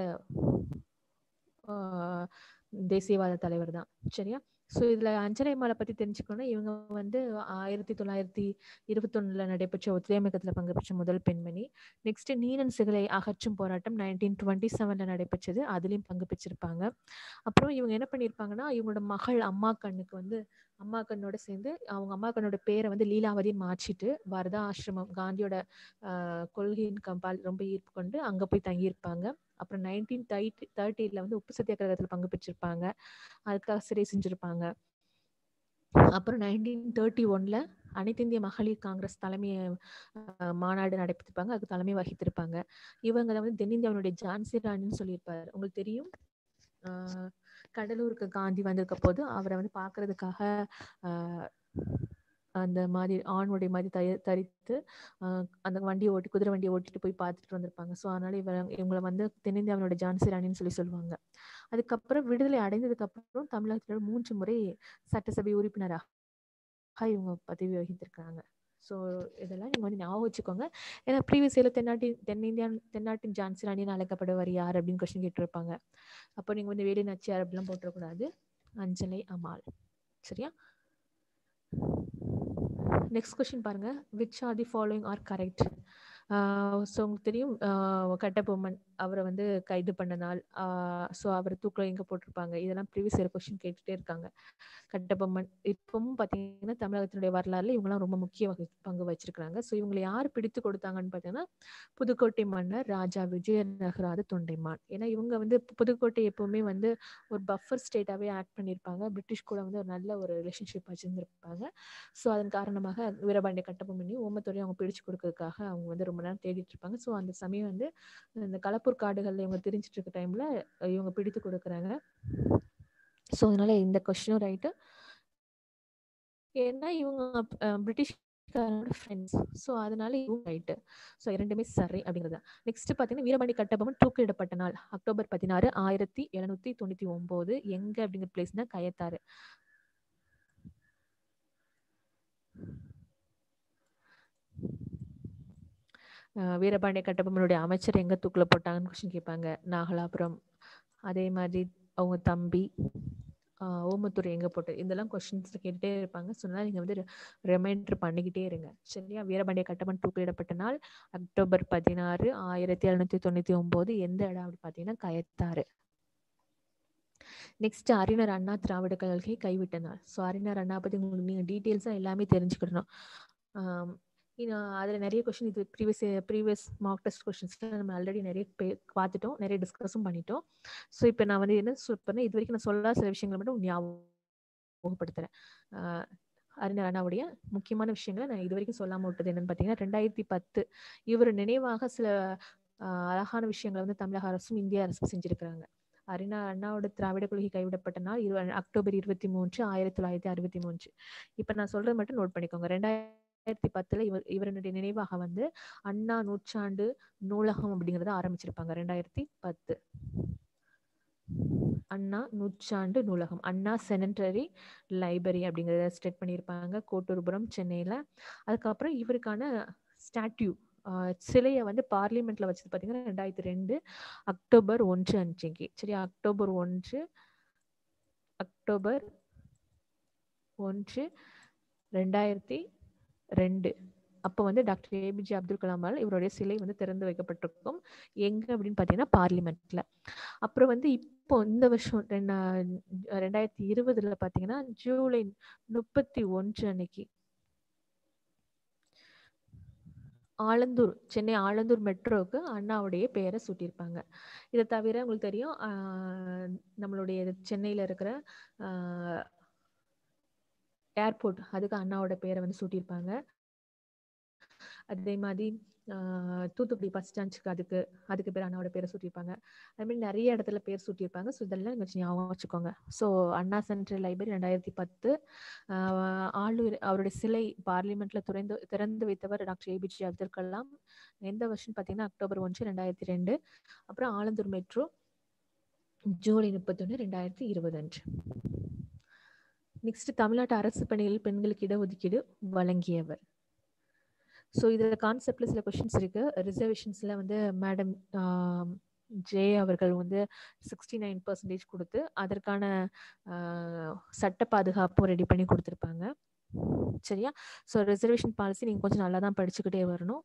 தேசியவாத தலைவர் தான் சரியா ஸோ இதில் அஞ்சலை மாலை பற்றி தெரிஞ்சுக்கணும்னா இவங்க வந்து ஆயிரத்தி தொள்ளாயிரத்தி இருபத்தொன்னில் நடைபெற்ற ஒத்துழையமைக்கத்தில் பங்கு பெற்ற முதல் பெண்மணி நெக்ஸ்ட் நீலன் சிகலை அகற்றும் போராட்டம் நைன்டீன் டுவெண்ட்டி செவனில் நடைபெற்றது அதுலேயும் பங்கு பெற்றிருப்பாங்க அப்புறம் இவங்க என்ன பண்ணியிருப்பாங்கன்னா இவங்களோட மகள் அம்மா கண்ணுக்கு வந்து அம்மா கண்ணோட சேர்ந்து அவங்க அம்மா கண்ணோட பேரை வந்து லீலாவதின்னு மாற்றிட்டு வரதா ஆசிரமம் காந்தியோட கொள்கையின் கம்பால் ரொம்ப ஈர்ப்பு கொண்டு அங்கே போய் தங்கியிருப்பாங்க அப்புறம் நைன்டீன் தேர்ட்டி தேர்ட்டியில் வந்து உப்பு சத்தியாகிரகத்தில் பங்கு பெற்றிருப்பாங்க அதுக்காக சிறை செஞ்சுருப்பாங்க அப்புறம் நைன்டீன் தேர்ட்டி ஒன்ல அனைத்து இந்திய மகளிர் காங்கிரஸ் தலைமை அஹ், மாநாடு நடைபெற்றிருப்பாங்க அதுக்கு தலைமை வகித்திருப்பாங்க இவங்க தான் வந்து தென்னிந்தியாவினுடைய ஜான்சி ராணின்னு சொல்லியிருப்பாரு உங்களுக்கு தெரியும் ஆஹ் கடலூருக்கு காந்தி வந்திருக்க போது அவரை வந்து பார்க்கறதுக்காக ஆஹ் அந்த மாதிரி ஆணுடைய மாதிரி தய தரித்து ஆஹ் அந்த வண்டியை ஓட்டி குதிரை வண்டியை ஓட்டிட்டு போய் பார்த்துட்டு வந்திருப்பாங்க ஸோ அதனால இவ இவங்களை வந்து தென்னிந்தியாவினோட ஜான்சி ராணின்னு சொல்லி சொல்லுவாங்க அதுக்கப்புறம் விடுதலை அடைந்ததுக்கு அப்புறம் தமிழகத்தில் மூன்று முறை சட்டசபை உறுப்பினராக இவங்க பதவி வகித்திருக்காங்க ஸோ இதெல்லாம் நீங்கள் வந்து ஞாபகம் வச்சுக்கோங்க ஏன்னா ப்ரீவியஸ் இயரில் தென்னாட்டின் தென்னிந்தியா தென்னாட்டின் ஜான்சி ராணின்னு அழைக்கப்படுவார் யார் அப்படின்னு கொஸ்டின் கேட்டிருப்பாங்க அப்போ நீங்கள் வந்து வேலு நச்சியார் அப்படிலாம் போட்டுறக்கூடாது அஞ்சலை அமால் சரியா நெக்ஸ்ட் கொஸ்டின் பாருங்க which are the following are correct so உங்களுக்கு தெரியும் ஆஹ் கட்டபொம்மன் அவரை வந்து கைது பண்ண நாள் ஸோ அவர் தூக்கில் எங்கே போட்டிருப்பாங்க இதெல்லாம் ப்ரீவியஸ் இயர் கொஸ்டின் கேட்டுட்டே இருக்காங்க கட்டபொம்மன் இப்பவும் பார்த்தீங்கன்னா தமிழகத்தினுடைய வரலாறுல இவங்கெல்லாம் ரொம்ப முக்கிய வகை பங்கு வச்சிருக்காங்க ஸோ இவங்களை யார் பிடித்து கொடுத்தாங்கன்னு பார்த்தீங்கன்னா புதுக்கோட்டை மன்னர் ராஜா விஜயநகராத தொண்டைமான் ஏன்னா இவங்க வந்து புதுக்கோட்டை எப்பவுமே வந்து ஒரு பஃபர் ஸ்டேட்டாகவே ஆக்ட் பண்ணியிருப்பாங்க பிரிட்டிஷ் கூட வந்து ஒரு நல்ல ஒரு ரிலேஷன்ஷிப் வச்சிருந்திருப்பாங்க ஸோ அதன் காரணமாக வீரபாண்டிய கட்டபொம்மனையும் ஓமத்துறையும் அவங்க பிடிச்சு கொடுக்கறதுக்காக அவங்க வந்து ரொம்ப நேரம் தேடிட்டு இருப்பாங்க ஸோ அந்த சமயம் வந்து இந்த களப்பூர் காடுகளில் இவங்க தெரிஞ்சிட்டு இருக்க டைம்ல இவங்க பிடித்து கொடுக்குறாங்க ஸோ அதனால இந்த கொஸ்டினும் ரைட்டு ஏன்னா இவங்க அஹ், பிரிட்டிஷ்காரோட ஃப்ரெண்ட்ஸ் ஸோ அதனால இவங்க ரைட்டு ஸோ இரண்டுமே சரி அப்படிங்கிறது நெக்ஸ்ட் பார்த்தீங்கன்னா வீரபாண்டி கட்டபொம்மன் தூக்கிலிடப்பட்ட நாள் அக்டோபர் பதினாறு ஆயிரத்தி எழுநூத்தி தொண்ணூத்தி ஒன்பது எங்க அப்படிங்கிற பிளேஸ்னா கயத்தாறு அஹ் வீரபாண்டிய கட்டபொம்மனுடைய அமைச்சர் எங்க தூக்குல போட்டாங்கன்னு கொஸ்டின் கேட்பாங்க நாகலாபுரம் அதே மாதிரி அவங்க தம்பி ஆஹ் ஓமத்தூர் எங்க போட்டு இதெல்லாம் கொஸ்டின்ஸ் கேட்டுட்டே இருப்பாங்க சொன்னா நீங்க வந்து ரிமைண்டர் பண்ணிக்கிட்டே இருங்க சரியா வீரபாண்டிய கட்டபொம்மன் தூக்கிலிடப்பட்ட நாள் அக்டோபர் பதினாறு ஆயிரத்தி எழுநூத்தி தொண்ணூத்தி ஒன்பது எந்த இடம் அப்படி பாத்தீங்கன்னா கயத்தாறு நெக்ஸ்ட் அறிஞர் அண்ணா திராவிட கழகை கைவிட்ட நாள் ஸோ அறிஞர் அண்ணா பத்தி உங்களுக்கு நீங்க டீட்டெயில்ஸா எல்லாமே தெரிஞ்சுக்கிடணும் ஆம், இன்னும் அதில் நிறைய கொஸ்டின் இது ப்ரீவியஸ் ப்ரீவியஸ் மார்க் டெஸ்ட் கொஸ்டின்ஸ்லாம் நம்ம ஆல்ரெடி நிறைய பே பார்த்துட்டோம் நிறைய டிஸ்கஸும் பண்ணிட்டோம் ஸோ இப்போ நான் வந்து என்ன சொல்றேன்னா இது வரைக்கும் நான் சொல்லாத சில விஷயங்களை மட்டும் ஞாபகப்படுத்துறேன் ஆஹ் அறிஞர் அண்ணாவுடைய முக்கியமான விஷயங்களை நான் இது வரைக்கும் சொல்லாம விட்டது என்னன்னு பார்த்தீங்கன்னா ரெண்டாயிரத்தி பத்து இவர் நினைவாக சில ஆஹ் அழகான விஷயங்களை வந்து தமிழக அரசும் இந்திய அரசும் செஞ்சிருக்கிறாங்க அறிஞர் அண்ணாவோட திராவிட கொள்கை கைவிடப்பட்ட நாள் இரு அக்டோபர் இருபத்தி மூன்று ஆயிரத்தி தொள்ளாயிரத்தி அறுபத்தி மூன்று இப்போ நான் சொல்றது மட்டும் நோட் பண்ணிக்கோங்க ரெண்டாயிரத்தி பத்துல இவர் இவருடைய நினைவாக வந்து அண்ணா நூற்றாண்டு நூலகம் அப்படிங்கறத ஆரம்பிச்சிருப்பாங்க ரெண்டாயிரத்தி பத்து அண்ணா நூற்றாண்டு நூலகம் அண்ணா செனண்டரி லைப்ரரி அப்படிங்கறத ஸ்டேட் பண்ணியிருப்பாங்க கோட்டூர்புரம் சென்னையில அதுக்கப்புறம் இவருக்கான ஸ்டாட்யூ சிலையை வந்து பார்லிமெண்ட்ல வச்சது பாத்தீங்கன்னா ரெண்டாயிரத்தி ரெண்டு அக்டோபர் ஒன்று அன்றைக்கு சரியா அக்டோபர் ஒன்று அக்டோபர் ஒன்று ரெண்டாயிரத்தி ரெண்டு அப்போ வந்து டாக்டர் ஏபிஜே அப்துல் கலாமால் இவருடைய சிலை வந்து திறந்து வைக்கப்பட்டிருக்கும் எங்க அப்படின்னு பார்த்தீங்கன்னா பார்லிமெண்ட்ல அப்புறம் வந்து இப்போ இந்த வருஷம் ரெண்டா ரெண்டாயிரத்தி இருபதுல பார்த்தீங்கன்னா ஜூலை முப்பத்தி ஒன்று அன்னைக்கு ஆலந்தூர் சென்னை ஆலந்தூர் மெட்ரோவுக்கு அண்ணாவுடைய பெயரை சூட்டியிருப்பாங்க இதை தவிர உங்களுக்கு தெரியும் ஆஹ் நம்மளுடைய சென்னையில இருக்கிற ஏர்போர்ட் அதுக்கு அண்ணாவோட பேரை வந்து சூட்டியிருப்பாங்க அதே மாதிரி ஆஹ் தூத்துக்குடி பஸ் ஸ்டாண்ட்ஸ்க்கு அதுக்கு அதுக்கு பேர் அண்ணாவோட பேரை சூட்டியிருப்பாங்க அது மாதிரி நிறைய இடத்துல பேர் சூட்டியிருப்பாங்க ஸோ இதெல்லாம் நீங்க கொஞ்சம் ஞாபகம் வச்சுக்கோங்க ஸோ அண்ணா சென்ட்ரல் லைப்ரரி ரெண்டாயிரத்தி பத்து ஆஹ் ஆளுநர் அவருடைய சிலை பார்லிமெண்ட்ல திறந்து திறந்து வைத்தவர் டாக்டர் ஏபிஜே அப்துல் கலாம் எந்த வருஷம் பார்த்தீங்கன்னா அக்டோபர் ஒன்று ரெண்டாயிரத்தி ரெண்டு அப்புறம் ஆலந்தூர் மெட்ரோ ஜூலை முப்பத்தொன்று ரெண்டாயிரத்தி இருபது அன்று நெக்ஸ்ட் தமிழ்நாட்டு அரசு பணிகளில் பெண்களுக்கு இடஒதுக்கீடு வழங்கியவர் ஸோ இதில் கான்செப்டில் சில கொஷின்ஸ் இருக்கு ரிசர்வேஷன்ஸில் வந்து மேடம் ஜே அவர்கள் வந்து சிக்ஸ்டி நைன் பர்சன்டேஜ் கொடுத்து அதற்கான ஆஹ், சட்ட பாதுகாப்பும் ரெடி பண்ணி கொடுத்துருப்பாங்க சரியா ஸோ ரிசர்வேஷன் பாலிசி நீங்கள் கொஞ்சம் நல்லா தான் படிச்சுக்கிட்டே வரணும்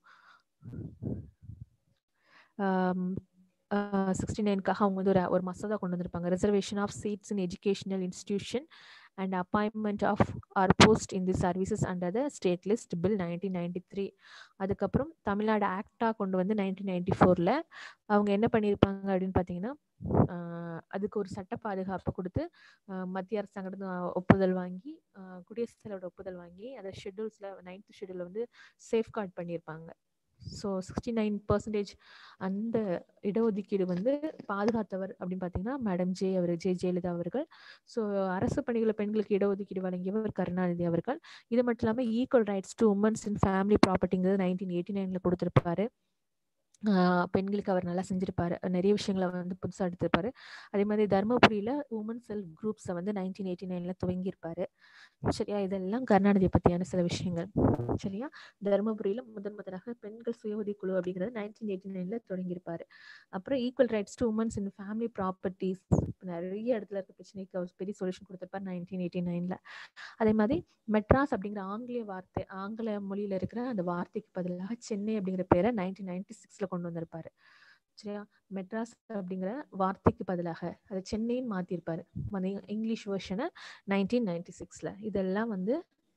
சிக்ஸ்டி நைனுக்காக அவங்க வந்து ஒரு ஒரு மசோதா கொண்டு வந்திருப்பாங்க reservation of seats in educational institution and appointment of or post in the services under the state list bill nineteen ninety three அதுக்கப்புறம் தமிழ்நாடு ஆக்டாக கொண்டு வந்து நைன்டீன் நைன்டி ஃபோரில் அவங்க என்ன பண்ணியிருப்பாங்க அப்படின்னு பார்த்தீங்கன்னா அதுக்கு ஒரு சட்ட பாதுகாப்பு கொடுத்து மத்திய அரசாங்கத்து ஒப்புதல் வாங்கி குடியரசுத் தலைவரோட ஒப்புதல் வாங்கி அதை ஷெட்யூல்ஸில் நைன்த் ஷெட்யூலில் வந்து சேஃப்கார்ட் பண்ணியிருப்பாங்க ஸோ சிக்ஸ்டி நைன் பர்சன்டேஜ் அந்த இடஒதுக்கீடு வந்து பாதுகாத்தவர் அப்படின்னு பார்த்தீங்கன்னா மேடம் ஜே அவர் ஜே ஜெயலலிதா அவர்கள் ஸோ அரசு பணிகளை பெண்களுக்கு இடஒதுக்கீடு வழங்கியவர் கருணாநிதி அவர்கள் இது மட்டும் இல்லாமல் equal rights to womens in family ப்ராப்பர்ட்டிங்கிறது நைன்டீன் எயிட்டி நைனில் கொடுத்துருப்பாரு பெண்களுக்கு அவர் நல்லா செஞ்சிருப்பாரு நிறைய விஷயங்களை வந்து புதுசாக எடுத்திருப்பாரு அதே மாதிரி தருமபுரியில் உமன் செல்ஃப் குரூப்ஸை வந்து நைன்டீன் எயிட்டி நைனில் துவங்கியிருப்பாரு சரியா இதெல்லாம் கருணாநிதியை பற்றியான சில விஷயங்கள் சரியா தருமபுரியில் முதன் முதலாக பெண்கள் சுய உதவி குழு அப்படிங்கிறது நைன்டீன் எயிட்டி நைனில் தொடங்கியிருப்பாரு அப்புறம் equal rights to womens in family properties நிறைய இடத்துல இருக்க பிரச்சனைக்கு அவர் பெரிய சொல்யூஷன் கொடுத்துருப்பார் நைன்டீன் எயிட்டி நைனில் அதே மாதிரி மெட்ராஸ் அப்படிங்கிற ஆங்கிலேய வார்த்தை ஆங்கில மொழியில் இருக்கிற அந்த வார்த்தைக்கு பதிலாக சென்னை அப்படிங்கிற பேரை நைன்டீன் நைன்டி சிக்ஸில் கொண்டு வந்திருப்பாரு சரியா மெட்ராஸ் அப்படிங்கிற வார்த்தைக்கு பதிலாக அதை சென்னைன்னு மாற்றிருப்பாரு இங்கிலீஷ் வெர்ஷனை நைன்டீன் நைன்டி சிக்ஸில் இதெல்லாம் வந்து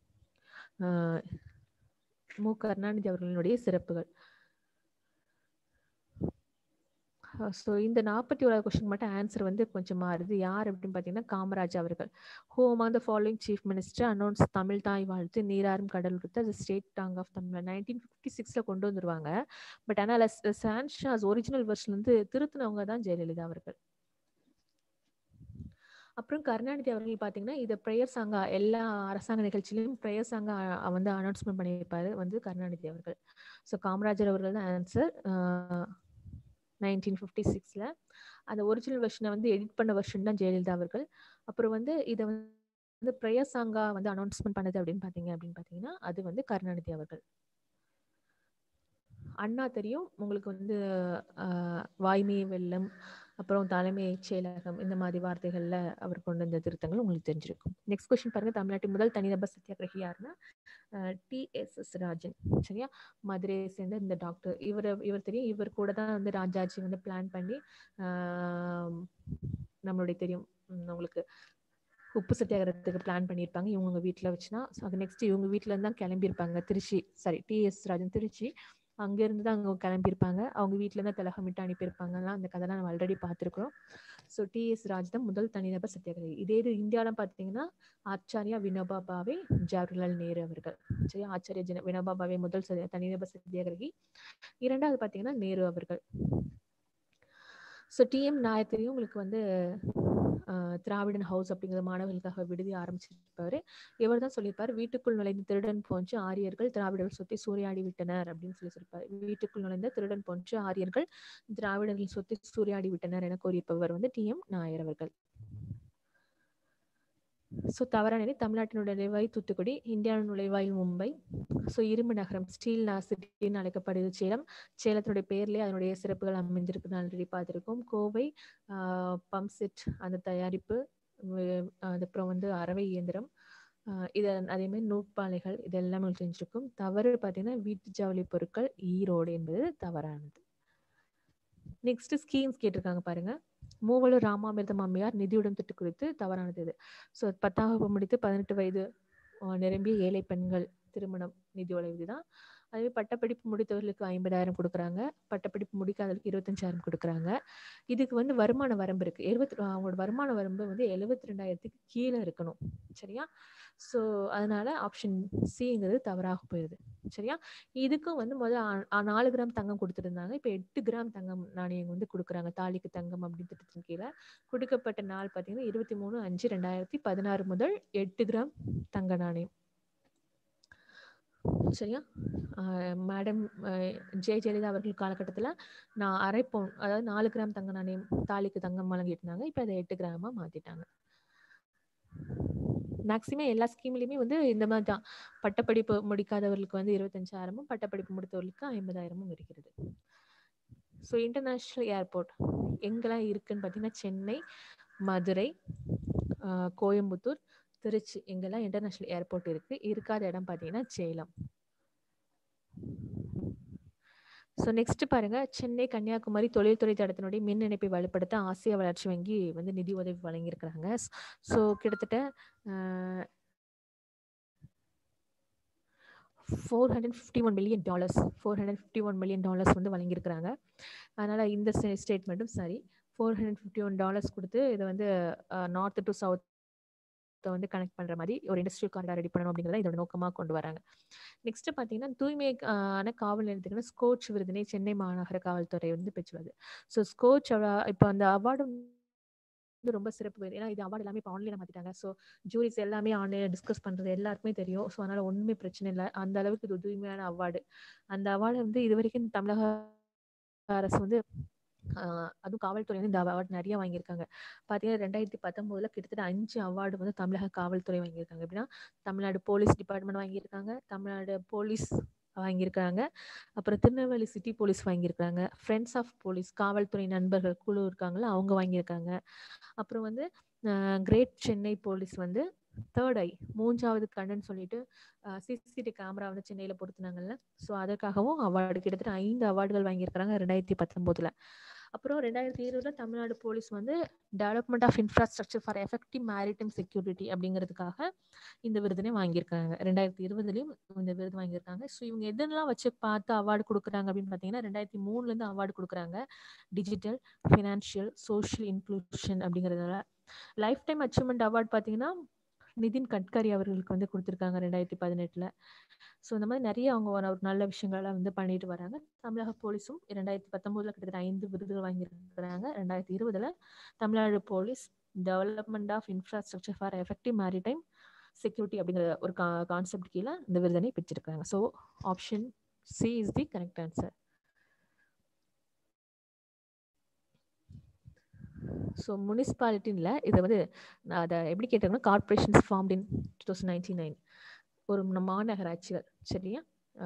மு கருணாநிதி அவர்களினுடைய சிறப்புகள் ஸோ இந்த நாற்பத்தி ஓராவது கொஸ்டின் மட்டும் ஆன்சர் வந்து கொஞ்சம் மாறுது யார் அப்படின்னு பார்த்தீங்கன்னா காமராஜ் அவர்கள் whom on the following chief minister announce Tamil தாய் வாழ்த்து நீராறும் கடல் கொடுத்து அது ஸ்டேட் டாங் ஆஃப் தமிழ் நைன்டீன் ஃபிஃப்டி சிக்ஸில் கொண்டு வந்துருவாங்க பட் ஆனால் சான்ஷாஸ் ஒரிஜினல் வெர்ஷன் வந்து திருத்தினவங்க தான் ஜெயலலிதா அவர்கள் அப்புறம் கருணாநிதி அவர்கள் பார்த்தீங்கன்னா இதை ப்ரேயர் சாங்கா எல்லா அரசாங்க நிகழ்ச்சியிலையும் ப்ரேயர் சாங்கா வந்து அனௌன்ஸ்மெண்ட் பண்ணியிருப்பாரு வந்து கருணாநிதி அவர்கள் ஸோ காமராஜர் அவர்கள் தான் ஆன்சர் நைன்டீன் ஃபிஃப்டி சிக்ஸில் அந்த ஒரிஜினல் வெர்ஷனை வந்து எடிட் பண்ண வெர்ஷன் தான் ஜெயலலிதா அவர்கள் அப்புறம் வந்து இதை வந்து ப்ரேயர் சாங்கா வந்து அனௌன்ஸ்மெண்ட் பண்ணது அப்படின்னு பார்த்தீங்க அப்படின்னு பார்த்தீங்கன்னா அது வந்து கருணாநிதி அவர்கள் அண்ணா தெரியும் உங்களுக்கு வந்து வாய்மை வெள்ளம் அப்புறம் தலைமை செயலகம் இந்த மாதிரி வார்த்தைகளில் அவர் கொண்டு வந்த திருத்தங்கள் உங்களுக்கு தெரிஞ்சிருக்கும் நெக்ஸ்ட் கொஸ்டின் பாருங்க தமிழ்நாட்டின் முதல் தனிநபர் சத்தியாகிரகி யாருன்னா டி எஸ் எஸ் ராஜன் சரியா மதுரையை சேர்ந்த இந்த டாக்டர் இவர் இவர் தெரியும் இவர் கூட தான் வந்து ராஜாஜி வந்து பிளான் பண்ணி நம்மளுடைய தெரியும் உங்களுக்கு உப்பு சத்தியாகிரகத்துக்கு பிளான் பண்ணியிருப்பாங்க இவங்க வீட்டில் வச்சுனா அது நெக்ஸ்ட் இவங்க வீட்டில இருந்து தான் கிளம்பியிருப்பாங்க Trichy sorry T S Rajan Trichy அங்கேருந்து தான் அங்கே கிளம்பியிருப்பாங்க அவங்க வீட்டிலேருந்து திலகமிட்டு அனுப்பியிருப்பாங்கலாம் அந்த கதைலாம் நம்ம ஆல்ரெடி பார்த்துருக்குறோம் ஸோ டிஎஸ் ராஜ் தான் முதல் தனிநபர் சத்தியாகிரகி இதே இது இந்தியாவில் பார்த்தீங்கன்னா ஆச்சாரியா வினோபா பாவே ஜவஹர்லால் நேரு அவர்கள் சரி ஆச்சாரியா ஜன வினோபா பாவே முதல் தனிநபர் சத்தியாகிரகி இரண்டாவது பார்த்தீங்கன்னா நேரு அவர்கள் ஸோ டிஎம் நாயர் தெரியும் உங்களுக்கு வந்து திராவிடன் ஹவுஸ் அப்படிங்கிற மாணவர்களுக்காக விடுதி ஆரம்பிச்சிருப்பாரு இவர் தான் சொல்லியிருப்பார் வீட்டுக்குள் நுழைந்த திருடன் போன்று ஆரியர்கள் திராவிடர்கள் சொத்தை சூறையாடி விட்டனர் அப்படின்னு சொல்லி சொல்லியிருப்பார் வீட்டுக்குள் நுழைந்த திருடன் போன்று ஆரியர்கள் திராவிடர்கள் சொத்தை சூறையாடி விட்டனர் என கூறியிருப்பவர் வந்து டி எம் நாயர் அவர்கள் ஸோ தவறான தமிழ்நாட்டினுடைய நுழைவாய் தூத்துக்குடி இந்தியாவின் நுழைவாயில் மும்பை ஸோ இரும்பு நகரம் ஸ்டீல் சிட்டின்னு அழைக்கப்படுது சேலம் சேலத்தினுடைய பேர்லேயே அதனுடைய சிறப்புகள் அமைஞ்சிருக்கு ஆல்ரெடி பார்த்துருக்கோம் கோவை பம்ப்செட் அந்த தயாரிப்பு அதுக்கப்புறம் வந்து அறவை இயந்திரம் இதை அதே மாதிரி நூற்பாலைகள் இது எல்லாமே தெரிஞ்சிருக்கும் தவறு பார்த்தீங்கன்னா வீட்டு ஜவுளி பொருட்கள் ஈரோடு என்பது தவறானது நெக்ஸ்ட் ஸ்கீம்ஸ் கேட்டிருக்காங்க பாருங்க மூவலூர் ராமாமிர்தம் அம்மையார் நிதியுடன் திட்டு குறித்து தவறானது இது ஸோ பத்தாம் வகுப்பு முடித்து பதினெட்டு வயது நிரம்பிய ஏழை பெண்கள் திருமணம் நிதி உதவி தான் அதுவே பட்டப்படிப்பு முடித்தவர்களுக்கு ஐம்பதாயிரம் கொடுக்குறாங்க பட்டப்படிப்பு முடிக்காதவர்களுக்கு இருபத்தஞ்சாயிரம் கொடுக்குறாங்க இதுக்கு வந்து வருமான வரம்பு இருக்கு எழுபத்தி அவங்களோட வருமான வரம்பு வந்து எழுபத்தி ரெண்டாயிரத்துக்கு கீழே இருக்கணும் சரியா ஸோ அதனால ஆப்ஷன் சிங்கிறது தவறாக போயிடுது சரியா இதுக்கும் வந்து முதல்ல நாலு கிராம் தங்கம் கொடுத்துருந்தாங்க இப்போ எட்டு கிராம் தங்கம் நாணயம் வந்து கொடுக்குறாங்க தாலிக்கு தங்கம் அப்படின்னு திட்டத்தின் கீழே கொடுக்கப்பட்ட நாள் பார்த்தீங்கன்னா இருபத்தி மூணு அஞ்சு ரெண்டாயிரத்தி பதினாறு முதல் எட்டு கிராம் தங்க நாணயம் சரியா மேடம் ஜெய ஜெயலலிதா அவர்கள் காலகட்டத்தில் நான் அரை பவுன் அதாவது நாலு கிராம் தங்க நாணயம் தாலிக்கு தங்கம் வழங்கிட்டு இருந்தாங்க இப்போ அதை எட்டு கிராமாக மாற்றிட்டாங்க மேக்சிமம் எல்லா ஸ்கீம்லையுமே வந்து இந்த மாதிரி தான் பட்டப்படிப்பு முடிக்காதவர்களுக்கு வந்து இருபத்தஞ்சாயிரமும் பட்டப்படிப்பு முடித்தவர்களுக்கு ஐம்பதாயிரமும் இருக்கிறது ஸோ இன்டர்நேஷ்னல் ஏர்போர்ட் எங்கெல்லாம் இருக்குன்னு பார்த்தீங்கன்னா சென்னை மதுரை கோயம்புத்தூர் திருச்சி எங்கெல்லாம் இன்டர்நேஷ்னல் ஏர்போர்ட் இருக்கு இருக்காத இடம் பார்த்தீங்கன்னா சேலம் ஸோ நெக்ஸ்ட் பாருங்க சென்னை கன்னியாகுமரி தொழில்துறை தடத்தினுடைய மின் இணைப்பை வலுப்படுத்த ஆசிய வளர்ச்சி வங்கி வந்து நிதி உதவி வழங்கியிருக்கிறாங்க ஸோ கிட்டத்தட்ட four hundred fifty one million dollars four hundred fifty one million dollars வந்து வழங்கியிருக்கிறாங்க அதனால் இந்த ஸ்டேட்மெண்ட்டும் சரி four hundred fifty one dollars கொடுத்து இதை வந்து நார்த் டு சவுத் வந்து கனெக்ட் பண்ணுற மாதிரி ஒரு இண்டஸ்ட்ரியல் காரிடார் ரெடி பண்ணணும் அப்படிங்கிறத இதோட நோக்கமாக கொண்டு வராங்க நெக்ஸ்ட் பார்த்தீங்கன்னா தூய்மையான காவல் நிலையத்துக்குன்னு ஸ்கோச் விருதினை சென்னை மாநகர காவல்துறை வந்து பெற்றுள்ளது ஸோ ஸ்கோச் இப்போ அந்த அவார்டு வந்து ரொம்ப சிறப்பு ஏன்னா இது அவார்டு எல்லாமே இப்போ ஆன்லைனில் மாற்றிட்டாங்க ஸோ ஜூரிஸ் எல்லாமே ஆன்லைனில் டிஸ்கஸ் பண்ணுறது எல்லாருக்குமே தெரியும் ஸோ அதனால் ஒன்றுமே பிரச்சனை இல்லை அந்த அளவுக்கு இது தூய்மையான அவார்டு அந்த அவார்டு வந்து இது வரைக்கும் தமிழக அரசு வந்து அதுவும் காவல்துறை வந்து இந்த அவார்டு நிறைய வாங்கியிருக்காங்க பார்த்தீங்கன்னா ரெண்டாயிரத்தி பத்தொம்போதில் கிட்டத்தட்ட அஞ்சு அவார்டு வந்து தமிழக காவல்துறை வாங்கியிருக்காங்க எப்படின்னா தமிழ்நாடு போலீஸ் டிபார்ட்மெண்ட் வாங்கியிருக்காங்க தமிழ்நாடு போலீஸ் வாங்கியிருக்காங்க அப்புறம் திருநெல்வேலி சிட்டி போலீஸ் வாங்கியிருக்காங்க ஃப்ரெண்ட்ஸ் ஆஃப் போலீஸ் காவல்துறை நண்பர்கள் குழு இருக்காங்களா அவங்க வாங்கியிருக்காங்க அப்புறம் வந்து கிரேட் சென்னை போலீஸ் வந்து தேர்ட் ஐ மூன்றாவது கண்ணுன்னு சொல்லிட்டு சிசிடிவி கேமரா வந்து சென்னையில் பொருத்தினாங்கல்ல ஸோ அதற்காகவும் அவார்டு கிட்டத்தட்ட ஐந்து அவார்டுகள் வாங்கியிருக்கிறாங்க ரெண்டாயிரத்தி பத்தொம்போதில் அப்புறம் ரெண்டாயிரத்தி இருபதுல தமிழ்நாடு போலீஸ் வந்து development of infrastructure for effective maritime security அப்படிங்கிறதுக்காக இந்த விருதினை வாங்கியிருக்காங்க ரெண்டாயிரத்தி இருபதுலையும் இந்த விருது வாங்கியிருக்காங்க ஸோ இவங்க எதெல்லாம் வச்சு பார்த்து அவார்டு கொடுக்குறாங்க அப்படின்னு பார்த்தீங்கன்னா ரெண்டாயிரத்தி மூணுலேருந்து அவார்டு கொடுக்குறாங்க டிஜிட்டல் ஃபினான்ஷியல் சோஷியல் இன்க்ளூஷன் அப்படிங்கிறதுனால லைஃப் டைம் அச்சீவ்மெண்ட் அவார்டு பார்த்தீங்கன்னா நிதின் கட்கரி அவர்களுக்கு வந்து கொடுத்துருக்காங்க ரெண்டாயிரத்தி பதினெட்டில் ஸோ இந்த மாதிரி நிறைய அவங்க ஒரு நல்ல விஷயங்கள்லாம் வந்து பண்ணிட்டு வராங்க தமிழக போலீஸும் ரெண்டாயிரத்தி பத்தொம்போதில் கிட்டத்தட்ட ஐந்து விருதுகள் வாங்கியிருக்கிறாங்க ரெண்டாயிரத்தி இருபதில் Tamil Nadu police development of infrastructure for effective maritime security அப்படிங்கிற ஒரு கா கான்செப்ட் கீழே இந்த விருதனை பெற்றிருக்காங்க so option C is the correct answer so முனிசிபாலிட்டியில் இதை வந்து அதை எப்படி கேட்டாங்கன்னா corporations formed in two thousand ninety nine ஒரு மாநகராட்சிகள் சரியா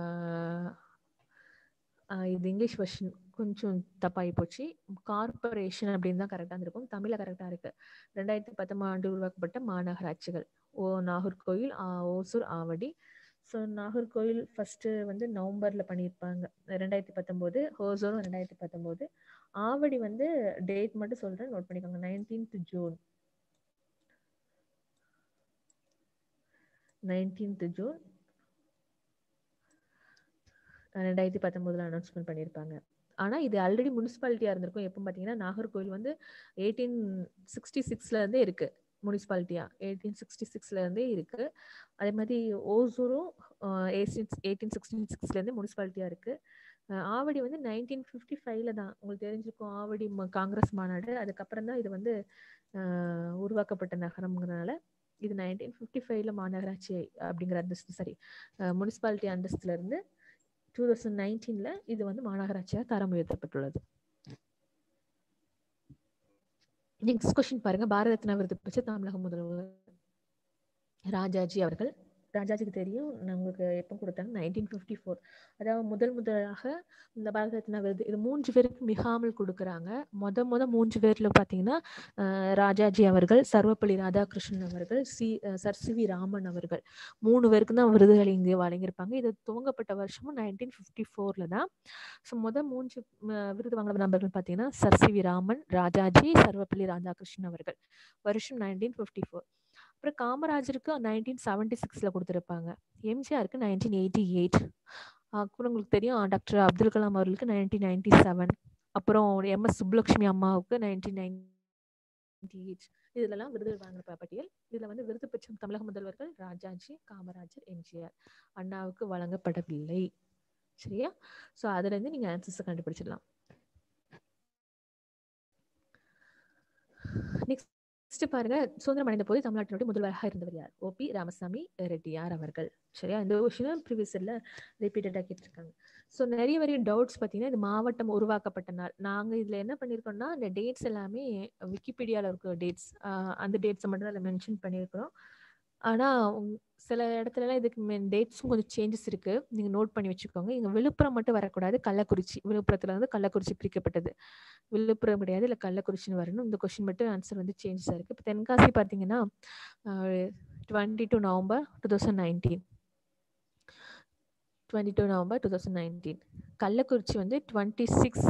இது இங்கிலீஷ் வெர்ஷன் கொஞ்சம் தப்பாகி போச்சு கார்பரேஷன் அப்படின்னு தான் கரெக்டாக இருந்திருக்கும் தமிழில் கரெக்டாக இருக்குது ரெண்டாயிரத்தி பத்தொன்பது ஆண்டு உருவாக்கப்பட்ட மாநகராட்சிகள் ஓ நாகர்கோயில் ஓசூர் ஆவடி ஸோ நாகர்கோயில் ஃபஸ்ட்டு வந்து நவம்பரில் பண்ணியிருப்பாங்க ரெண்டாயிரத்தி பத்தொம்போது ஹோசூரும் ரெண்டாயிரத்தி பத்தொம்போது ஆவடி வந்து டேட் மட்டும் சொல்கிறேன் நோட் பண்ணிக்கோங்க நைன்டீன்த் ஜூன் நைன்டீன்த் ஜூன் ரெண்டாயிரத்தி பத்தொம்போதில் அனௌன்ஸ்மெண்ட் பண்ணியிருப்பாங்க ஆனால் இது ஆல்ரெடி முனிசிபாலிட்டியாக இருந்திருக்கும் எப்போ பார்த்தீங்கன்னா நாகர்கோவில் வந்து எயிட்டீன் சிக்ஸ்டி சிக்ஸ்லேருந்தே இருக்குது முனிசிபாலிட்டியாக எயிட்டீன் சிக்ஸ்டி சிக்ஸ்லேருந்தே இருக்குது அதே மாதிரி ஓசூரும் எயிட்டீன் எயிட்டீன் சிக்ஸ்டி சிக்ஸ்லேருந்தே முனிசிபாலிட்டியாக இருக்குது ஆவடி வந்து நைன்டீன் ஃபிஃப்டி ஃபைவ்ல தான் உங்களுக்கு தெரிஞ்சிருக்கும் ஆவடி காங்கிரஸ் மாநாடு அதுக்கப்புறம் தான் இது வந்து உருவாக்கப்பட்ட நகரம்ங்கிறனால இது நைன்டீன் ஃபிஃப்டி ஃபைவ்ல மாநகராட்சி அப்படிங்கிற அந்தஸ்து சரி முனிசிபாலிட்டி அந்தஸ்துல இருந்து டூ தௌசண்ட் நைன்டீன்ல இது வந்து மாநகராட்சியாக தரம் உயர்த்தப்பட்டுள்ளது நெக்ஸ்ட் கொஸ்டின் பாருங்க பாரத ரத்னா விருது பெற்ற தமிழக முதல்வர் ராஜாஜி அவர்கள் ராஜாஜிக்கு தெரியும் உங்களுக்கு எப்போ கொடுத்தாங்க நைன்டீன் ஃபிஃப்டி ஃபோர் அதாவது முதல் முதலாக இந்த பாரத ரத்னா விருது இது மூன்று பேருக்கு மிகாமல் கொடுக்குறாங்க மொத மொத மூன்று பேரில் பார்த்தீங்கன்னா ராஜாஜி அவர்கள் சர்வப்பள்ளி ராதாகிருஷ்ணன் அவர்கள் C sir C V Raman அவர்கள் மூணு பேருக்கு தான் விருதுகள் இங்கே வழங்கியிருப்பாங்க இது துவங்கப்பட்ட வருஷமும் நைன்டீன் ஃபிஃப்டி ஃபோரில் தான் ஸோ மொதல் மூன்று விருது வாங்கின நபர்கள் பார்த்தீங்கன்னா sir C V Raman Rajaji Sarvepalli Radhakrishnan அவர்கள் வருஷம் நைன்டீன் ஃபிஃப்டி ஃபோர் அப்புறம் காமராஜருக்கு நைன்டீன் செவன்டி சிக்ஸில் கொடுத்துருப்பாங்க எம்ஜிஆருக்கு நைன்டீன் எயிட்டி எயிட் அப்புறம் உங்களுக்கு தெரியும் டாக்டர் அப்துல் கலாம் அவர்களுக்கு நைன்டீன் நைன்டி செவன் அப்புறம் எம்எஸ் சுப்புலட்சுமி அம்மாவுக்கு நைன்டீன் நைன்டி எயிட் இதுலலாம் விருதுகள் வாங்குற பட்டியல் இதில் வந்து விருது பெற்ற தமிழக முதல்வர்கள் ராஜாஜி காமராஜர் எம்ஜிஆர் அண்ணாவுக்கு வழங்கப்படவில்லை சரியா ஸோ அதுலேருந்து நீங்கள் ஆன்சர்ஸை கண்டுபிடிச்சிடலாம் நெக்ஸ்ட் நெக்ஸ்ட் பாருங்க சுதந்திரம் அடைந்த போது தமிழ்நாட்டினுடைய முதல்வராக இருந்தவர் யார் ஓபி ராமசாமி ரெட்டியார் அவர்கள் சரியா இந்த கொஸ்டின் ப்ரீவியஸில் ரிப்பீட்டடாக கேட்டிருக்காங்க ஸோ நிறைய நிறைய டவுட்ஸ் பார்த்தீங்கன்னா இது மாவட்டம் உருவாக்கப்பட்ட நாள் நாங்கள் இதில் என்ன பண்ணியிருக்கோம்னா இந்த டேட்ஸ் எல்லாமே விக்கிபீடியாவில் இருக்க டேட்ஸ் அந்த டேட்ஸை மட்டும் அதில் மென்ஷன் பண்ணியிருக்கிறோம் ஆனால் சில இடத்துலலாம் இதுக்கு டேட்ஸும் கொஞ்சம் சேஞ்சஸ் இருக்குது நீங்கள் நோட் பண்ணி வச்சுக்கோங்க இங்கே விழுப்புரம் மட்டும் வரக்கூடாது கள்ளக்குறிச்சி விழுப்புரத்தில் வந்து கள்ளக்குறிச்சி பிரிக்கப்பட்டது விழுப்புரம் கிடையாது இல்லை கள்ளக்குறிச்சின்னு வரணும் இந்த கொஸ்டின் மட்டும் ஆன்சர் வந்து சேஞ்சஸாக இருக்குது இப்போ தென்காசி பார்த்தீங்கன்னா twenty two November two thousand nineteen twenty two November two thousand nineteen Kallakurichi வந்து twenty six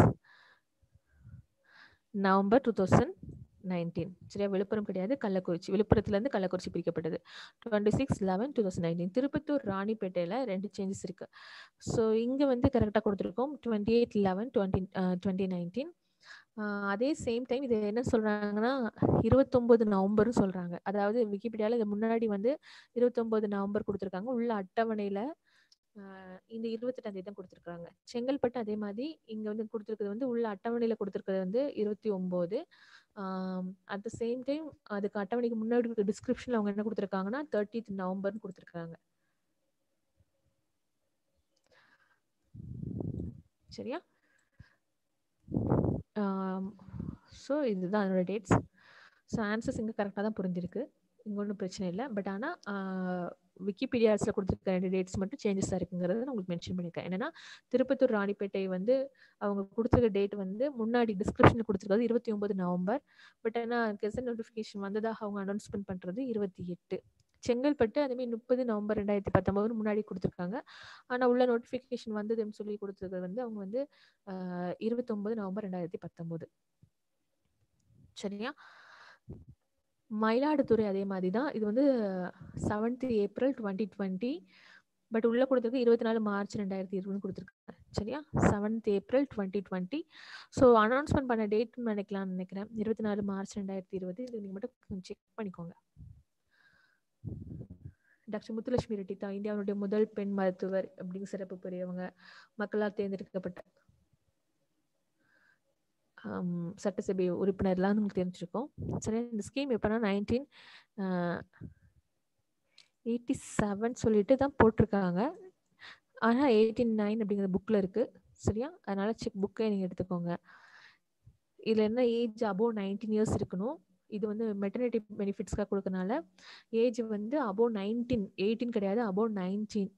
November two thousand nineteen சரியா விழுப்புரம் கிடையாது கள்ளக்குறிச்சி விழுப்புரத்துலேருந்து கள்ளக்குறிச்சி பிரிக்கப்பட்டது twenty six eleven two thousand nineteen Tirupattur ராணிப்பேட்டையில் ரெண்டு சேஞ்சஸ் இருக்கு ஸோ இங்கே வந்து கரெக்டாக கொடுத்துருக்கோம் twenty eight eleven twenty twenty nineteen அதே சேம் டைம் இது என்ன சொல்றாங்கன்னா இருபத்தொன்பது நவம்பர்னு சொல்றாங்க அதாவது விக்கிபீடியால இது முன்னாடி வந்து இருபத்தொன்பது நவம்பர் கொடுத்துருக்காங்க உள்ள அட்டவணையில ஆஹ் இந்த இருபத்தெட்டாம் தேதி தான் கொடுத்துருக்காங்க செங்கல்பட்டு அதே மாதிரி இங்க வந்து கொடுத்துருக்கிறது வந்து உள்ள அட்டவணையில கொடுத்துருக்கிறது வந்து இருபத்தி ஒன்பது அட் த சேம் டைம் அதுக்கு அட்டவணைக்கு முன்னாடி இருக்க டிஸ்கிரிப்ஷன்ல அவங்க என்ன கொடுத்துருக்காங்கன்னா தேர்ட்டித் நவம்பர்னு கொடுத்துருக்காங்க சரியா ஸோ இதுதான் அதோட டேட்ஸ் ஸோ ஆன்சர்ஸ் இங்கே கரெக்டாக தான் புரிஞ்சிருக்கு இங்கே ஒன்றும் பிரச்சனை இல்லை பட் ஆனால் விக்கிபீடியாஸில் கொடுத்துருக்க ரெண்டு டேட்ஸ் மட்டும் சேஞ்சஸாக இருக்குங்கிறத நான் உங்களுக்கு மென்ஷன் பண்ணியிருக்கேன் என்னன்னா திருப்பத்தூர் ராணிப்பேட்டை வந்து அவங்க கொடுத்துருக்க டேட் வந்து முன்னாடி டிஸ்கிரிப்ஷனில் கொடுத்துருக்கிறது இருபத்தி ஒன்பது நவம்பர் பட் ஆனால் கெசன் நோட்டிஃபிகேஷன் வந்ததாக அவங்க அனௌன்ஸ்மெண்ட் பண்ணுறது இருபத்தி எட்டு செங்கல்பட்டு அதேமாதிரி முப்பது நவம்பர் ரெண்டாயிரத்தி பத்தொன்பது முன்னாடி கொடுத்துருக்காங்க ஆனால் உள்ள நோட்டிஃபிகேஷன் வந்ததுன்னு சொல்லி கொடுத்துருக்கிறது வந்து அவங்க வந்து இருபத்தொன்பது நவம்பர் ரெண்டாயிரத்தி பத்தொன்பது சரியா மயிலாடுதுறை அதே மாதிரி தான் இது வந்து seventh April twenty twenty but உள்ள கொடுத்துருக்கு இருபத்தி நாலு மார்ச் ரெண்டாயிரத்தி இருபதுன்னு கொடுத்துருக்காங்க சரியா seventh April twenty twenty so announcement பண்ண டேட்னு நினைக்கலாம்னு நினைக்கிறேன் இருபத்தி நாலு மார்ச் ரெண்டாயிரத்தி இருபது இது நீங்கள் மட்டும் செக் பண்ணிக்கோங்க டாக்டர் முத்துலட்சுமி ரெட்டி தான் இந்தியாவுடைய முதல் பெண் மருத்துவர் அப்படிங்கிற சிறப்பு பெரியவங்க மக்களால் தேர்ந்தெடுக்கப்பட்ட சட்டசபை உறுப்பினர்லாம் உங்களுக்கு தெரிஞ்சிருக்கோம் சரி இந்த ஸ்கீம் எப்போனா நைன்டீன் எயிட்டி செவன் சொல்லிட்டு தான் போட்டிருக்காங்க ஆனால் எயிட்டீன் நைன் அப்படிங்கிற புக்கில் இருக்குது சரியா அதனால செக் புக்கே நீங்கள் எடுத்துக்கோங்க இதில் என்ன ஏஜ் அபோவ் நைன்டீன் இயர்ஸ் இருக்கணும் இது வந்து மெட்டர்னிட்டி பெனிஃபிட்ஸ்க்காக கொடுக்கறனால ஏஜ் வந்து அபோவ் நைன்டீன் எயிட்டீன் கிடையாது அபோவ் நைன்டீன்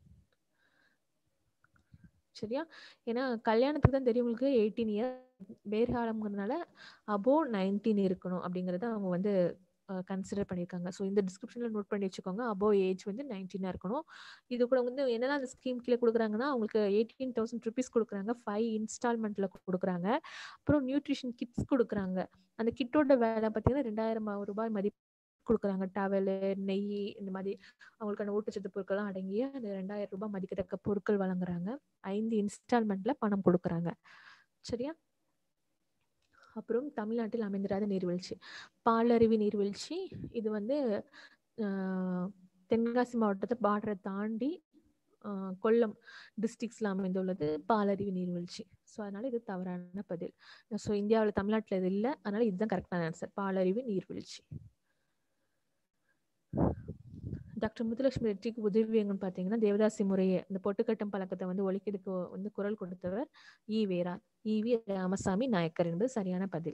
சரியா ஏன்னா கல்யாணத்துக்கு தான் தெரியும் உங்களுக்கு எயிட்டீன் இயர் வேர்காலம்ங்கிறதுனால அபோவ் நைன்டீன் இருக்கணும் அப்படிங்கிறத அவங்க வந்து கன்சிடர் பண்ணியிருக்காங்க ஸோ இந்த டிஸ்கிரிப்ஷனில் நோட் பண்ணி வச்சுக்கோங்க அபோவ் ஏஜ் வந்து நைன்டீனாக இருக்கணும் இது கூட வந்து என்னென்ன அந்த ஸ்கீம் கீழே கொடுக்குறாங்கன்னா அவங்களுக்கு எயிட்டீன் தௌசண்ட் ருபீஸ் கொடுக்குறாங்க ஃபைவ் இன்ஸ்டால்மெண்ட்டில் கொடுக்குறாங்க அப்புறம் நியூட்ரிஷன் கிட்ஸ் கொடுக்குறாங்க அந்த கிட்டோட வேலை பார்த்தீங்கன்னா ரெண்டாயிரம் ரூபாய் மதிப்பு கொடுக்குறாங்க டவலு நெய் இந்த மாதிரி அவங்களுக்கான ஊட்டச்சத்து பொருட்கள்லாம் அடங்கிய அந்த ரெண்டாயிரம் ரூபாய் மதிக்கத்தக்க பொருட்கள் வழங்குறாங்க ஐந்து இன்ஸ்டால்மெண்ட்ல பணம் கொடுக்குறாங்க சரியா அப்புறம் தமிழ்நாட்டில் அமைந்திராத நீர்வீழ்ச்சி பாலருவி நீர்வீழ்ச்சி இது வந்து தென்காசி மாவட்டத்தை பார்டரை தாண்டி கொல்லம் டிஸ்ட்ரிக்ஸில் அமைந்துள்ளது பாலருவி நீர்வீழ்ச்சி ஸோ அதனால இது தவறான பதில் ஸோ இந்தியாவில் தமிழ்நாட்டில் இது இல்லை அதனால இதுதான் கரெக்டான ஆன்சர் பாலருவி நீர்வீழ்ச்சி டாக்டர் முத்துலட்சுமி ரெட்டிக்கு உதவி எங்கன்னு பார்த்தீங்கன்னா தேவதாசி முறையை இந்த பொட்டுக்கட்டும் பழக்கத்தை வந்து ஒழிக்கிறதுக்கு வந்து குரல் கொடுத்தவர் ஈ வேரா ஈவி ராமசாமி நாயக்கர் என்பது சரியான பதில்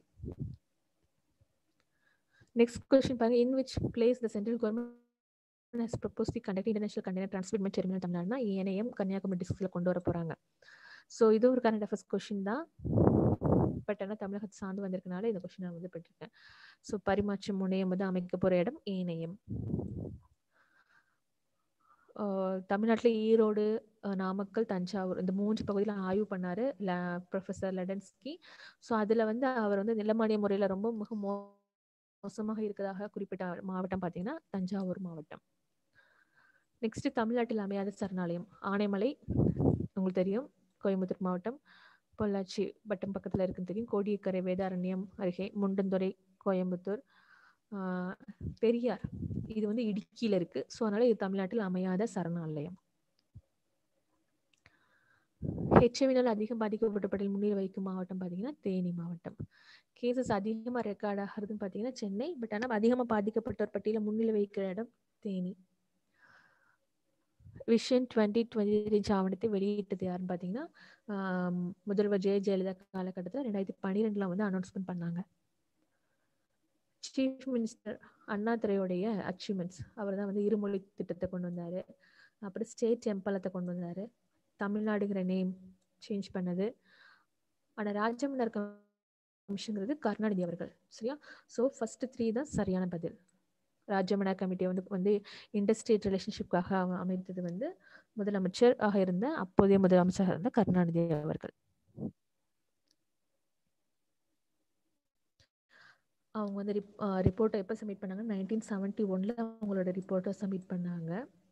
நெக்ஸ்ட் கொஸ்டின் பாருங்க in which place the central government has propose the conduct international container transmit terminal தமிழ்நாடுனா ஏனையம் கன்னியாகுமரி டிஸ்ட்ரிக்ட்ல கொண்டு வர போறாங்க ஸோ இது ஒரு கரண்ட் அஃபேர்ஸ் கொஸ்டின் தான் பட் ஆனால் தமிழகத்தை சார்ந்து வந்திருக்கனால இந்த கொஸ்டின் நான் வந்து பெற்றிருக்கேன் ஸோ பரிமாற்ற முனையம் வந்து அமைக்க போற இடம் ஏனையம் தமிழ்நாட்டில் ஈரோடு நாமக்கல் தஞ்சாவூர் இந்த மூன்று பகுதியில் ஆய்வு பண்ணாரு ப்ரொஃபஸர் லெடன்ஸ்கி ஸோ அதில் வந்து அவர் வந்து நிலமானிய முறையில் ரொம்ப மிக மோசமாக இருக்கிறதாக குறிப்பிட்ட மாவட்டம் பார்த்தீங்கன்னா தஞ்சாவூர் மாவட்டம் நெக்ஸ்ட் தமிழ்நாட்டில் அமையாத சரணாலயம் ஆனைமலை உங்களுக்கு தெரியும் கோயம்புத்தூர் மாவட்டம் பொள்ளாச்சி வட்டம் பக்கத்தில் இருக்குன்னு தெரியும் கோடியக்கரை வேதாரண்யம் அருகே முண்டந்துறை கோயம்புத்தூர் பெரியார் இது வந்து இடுக்கியில இருக்கு ஸோ அதனால இது தமிழ்நாட்டில் அமையாத சரணாலயம் ஹெச்ஐவினால் அதிகம் பாதிக்கப்பட்ட பட்டியல் முன்னிலை வைக்கும் மாவட்டம் பார்த்தீங்கன்னா தேனி மாவட்டம் கேசஸ் அதிகமாக ரெக்கார்ட் ஆகிறதுன்னு பார்த்தீங்கன்னா சென்னை பட் ஆனால் அதிகமாக பாதிக்கப்பட்டோர் பட்டியலில் முன்னிலை வைக்கிற இடம் Theni vision twenty twenty three ஆவணத்தை வெளியிட்டது யாருன்னு பார்த்தீங்கன்னா முதல்வர் ஜெய ஜெயலலிதா காலகட்டத்தில் ரெண்டாயிரத்தி பன்னிரெண்டில் வந்து அனௌன்ஸ்மெண்ட் பண்ணாங்க சீஃப் மினிஸ்டர் அண்ணாதுரையோடைய அச்சீவ்மெண்ட்ஸ் அவர் தான் வந்து இருமொழி திட்டத்தை கொண்டு வந்தார் அப்புறம் ஸ்டேட் டெம்பலத்தை கொண்டு வந்தார் தமிழ்நாடுங்கிற நேம் சேஞ்ச் பண்ணது ஆனால் ராஜமன்னர் கமிஷன்ங்கிறது கருணாநிதி அவர்கள் சரியா ஸோ ஃபர்ஸ்ட் த்ரீ தான் சரியான பதில் ராஜ்யமனா கமிட்டியை வந்து வந்து இண்டஸ்ட்ரியேட் ரிலேஷன்ஷிப்காக அமைத்தது வந்து முதலமைச்சர் ஆக இருந்த அப்போதைய முதலமைச்சராக இருந்த கருணாநிதி அவர்கள் அவங்க வந்து ரிப்போர்ட்டை எப்போ சப்மிட் பண்ணாங்க நைன்டீன் செவன்ட்டி ஒன்ல அவங்களோட ரிப்போர்ட்டை சப்மிட் பண்ணாங்க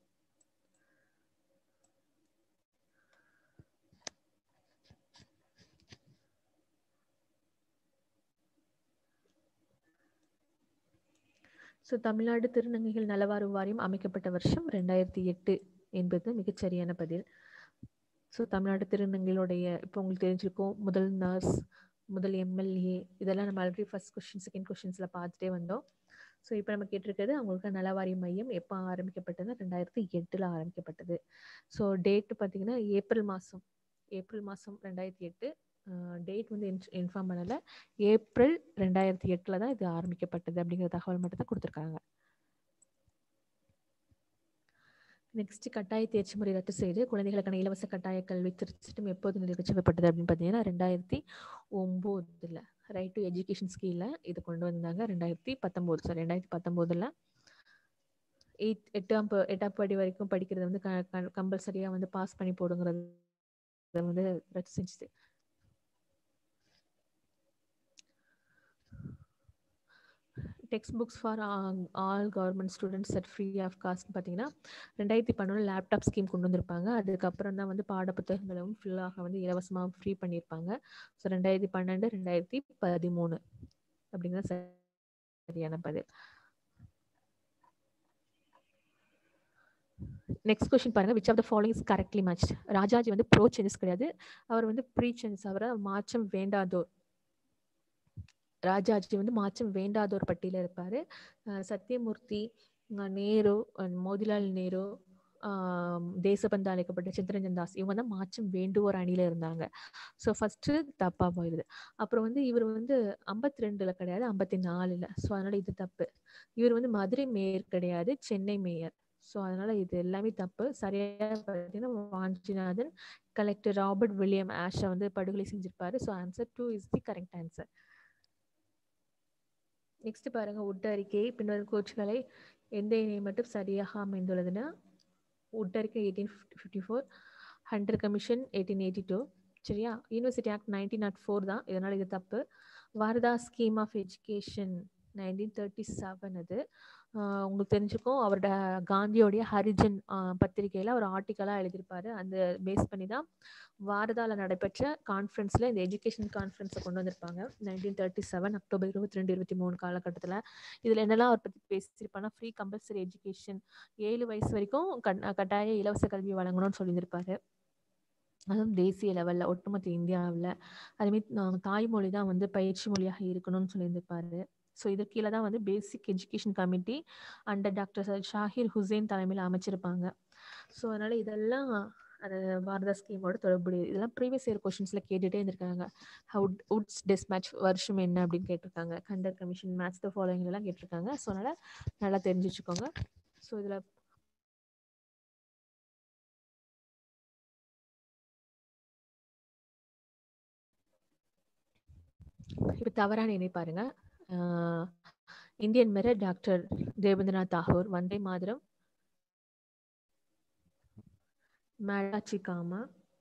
ஸோ தமிழ்நாடு திருநங்கைகள் நலவாறு வாரியம் அமைக்கப்பட்ட வருஷம் ரெண்டாயிரத்தி எட்டு என்பது மிகச்சரியான பதில் ஸோ தமிழ்நாடு திருநங்கைகளுடைய இப்போ உங்களுக்கு தெரிஞ்சிருக்கும் முதல் நர்ஸ் முதல் எம்எல்ஏ இதெல்லாம் நம்ம ஆல்ரெடி ஃபர்ஸ்ட் கொஸ்டின் செகண்ட் கொஸ்டின்ஸில் பார்த்துட்டே வந்தோம் ஸோ இப்போ நம்ம கேட்டிருக்கிறது அவங்களுக்கு நலவாரி மையம் எப்போ ஆரம்பிக்கப்பட்டது ரெண்டாயிரத்தி எட்டில் ஆரம்பிக்கப்பட்டது ஸோ டேட்டு பார்த்தீங்கன்னா ஏப்ரல் மாதம் ஏப்ரல் மாதம் ரெண்டாயிரத்தி எட்டு டேட் வந்து இன்ஸ் இன்ஃபார்ம் பண்ணலை ஏப்ரல் ரெண்டாயிரத்தி எட்டில் தான் இது ஆரம்பிக்கப்பட்டது அப்படிங்கிற தகவல் மட்டும் தான் கொடுத்துருக்காங்க நெக்ஸ்ட் கட்டாய தேர்ச்சி முறை ரத்து செய்து குழந்தைகளுக்கான இலவச கட்டாய கல்வி திருச்சிட்டம் எப்போது நிறைவேற்றப்பட்டது அப்படின்னு பார்த்தீங்கன்னா ரெண்டாயிரத்தி ஒம்போதுல ரைட் டு எஜுகேஷன் ஸ்கீல இது கொண்டு வந்தாங்க ரெண்டாயிரத்தி பத்தொம்போது சார் ரெண்டாயிரத்தி பத்தொம்போதுல எயிட் எட்டாம் ப- எட்டாம் படி வரைக்கும் படிக்கிறது வந்து கம்பல்சரியாக வந்து பாஸ் பண்ணி போடுங்கிறது வந்து ரத்து செஞ்சுது textbooks for all government students at free of cost பார்த்தீங்கன்னா ரெண்டாயிரத்தி பன்னெண்டு லேப்டாப் ஸ்கீம் கொண்டு வந்திருப்பாங்க அதுக்கப்புறம் தான் வந்து பாட புத்தகங்களும் ஃபுல்லாக வந்து இலவசமாக ஃப்ரீ பண்ணியிருப்பாங்க ஸோ ரெண்டாயிரத்தி பன்னெண்டு ரெண்டாயிரத்தி பதிமூணு அப்படிங்கிறது சரியான பதில் நெக்ஸ்ட் கொஸ்டின் பாருங்க which of the following is correctly match Rajaji வந்து ப்ரோ சேஞ்சஸ் கிடையாது அவர் வந்து ப்ரீ சேஞ்சஸ் அவரை மாற்றம் வேண்டாதோர் ராஜாஜி வந்து மாற்றம் வேண்டாதோர் பட்டியல இருப்பாரு அஹ் சத்யமூர்த்தி அஹ் நேரு அஹ் மோதிலால் நேரு ஆஹ் தேசபந்து அழைக்கப்பட்ட சித்தரஞ்சன் தாஸ் இவங்க தான் மாற்றம் வேண்டுவோர் அணியில இருந்தாங்க ஸோ ஃபர்ஸ்ட் தப்பா போயிடுது அப்புறம் வந்து இவர் வந்து ஐம்பத்தி ரெண்டுல கிடையாது ஐம்பத்தி நாலுல ஸோ அதனால இது தப்பு இவர் வந்து மதுரை மேயர் கிடையாது சென்னை மேயர் ஸோ அதனால இது எல்லாமே தப்பு சரியா பார்த்தீங்கன்னா வாஞ்சிநாதன் கலெக்டர் ராபர்ட் வில்லியம் ஆஷை வந்து படுகொலை செஞ்சிருப்பாரு so answer two is the correct answer next பாருங்க உட் அறிக்கை பின்வரும் கோச்சுகளை எந்த இணை மட்டும் சரியாக அமைந்துள்ளதுன்னா உட் அறிக்கை eighteen fifty four Hunter commission eighteen eighty two சரியா university act nineteen nought four தான் இதனால் இது தப்பு வாரதா scheme of education nineteen thirty seven அது ஆஹ் உங்களுக்கு தெரிஞ்சுக்கும் அவரோட காந்தியோடைய ஹரிஜன் பத்திரிகையில் ஒரு ஆர்டிக்கலாக எழுதியிருப்பாரு அந்த பேஸ் பண்ணி தான் வாரதால நடைபெற்ற கான்ஃபரன்ஸில் இந்த எஜுகேஷன் கான்ஃபரன்ஸை கொண்டு வந்திருப்பாங்க நைன்டீன் தேர்ட்டி செவன் அக்டோபர் இருபத்தி ரெண்டு இருபத்தி மூணு காலகட்டத்தில் இதில் என்னெல்லாம் அவர் பற்றி பேசியிருப்பாங்கன்னா ஃப்ரீ கம்பல்சரி எஜுகேஷன் ஏழு வயசு வரைக்கும் கட் கட்டாய இலவச கல்வி வழங்கணும்னு சொல்லியிருப்பாரு அதுவும் தேசிய லெவலில் ஒட்டுமொத்த இந்தியாவில் அதுமாரி தாய்மொழி தான் வந்து பயிற்சி மொழியாக இருக்கணும்னு சொல்லியிருந்திருப்பாரு ஸோ இது கீழே தான் வந்து basic education committee under doctor Zakir Hussain தலைமையில் அமைச்சிருப்பாங்க ஸோ அதனால் இதெல்லாம் அந்த பாரதா ஸ்கீமோட தொடர்புடையது இதெல்லாம் ப்ரீவியஸ் இயர் கொஷின்ஸில் கேட்டுகிட்டே இருந்திருக்காங்க ஹவுட் உட்ஸ் டிஸ்மேட்ச் வருஷம் என்ன அப்படின்னு கேட்டிருக்காங்க hunter commission match the following எல்லாம் கேட்டிருக்காங்க ஸோ அதனால் நல்லா தெரிஞ்சு வச்சுக்கோங்க ஸோ இதில் இப்போ தவறான இணை பாருங்க ah Indian mirror doctor Devendranath Tagore Vande Mataram மேடாச்சி காமா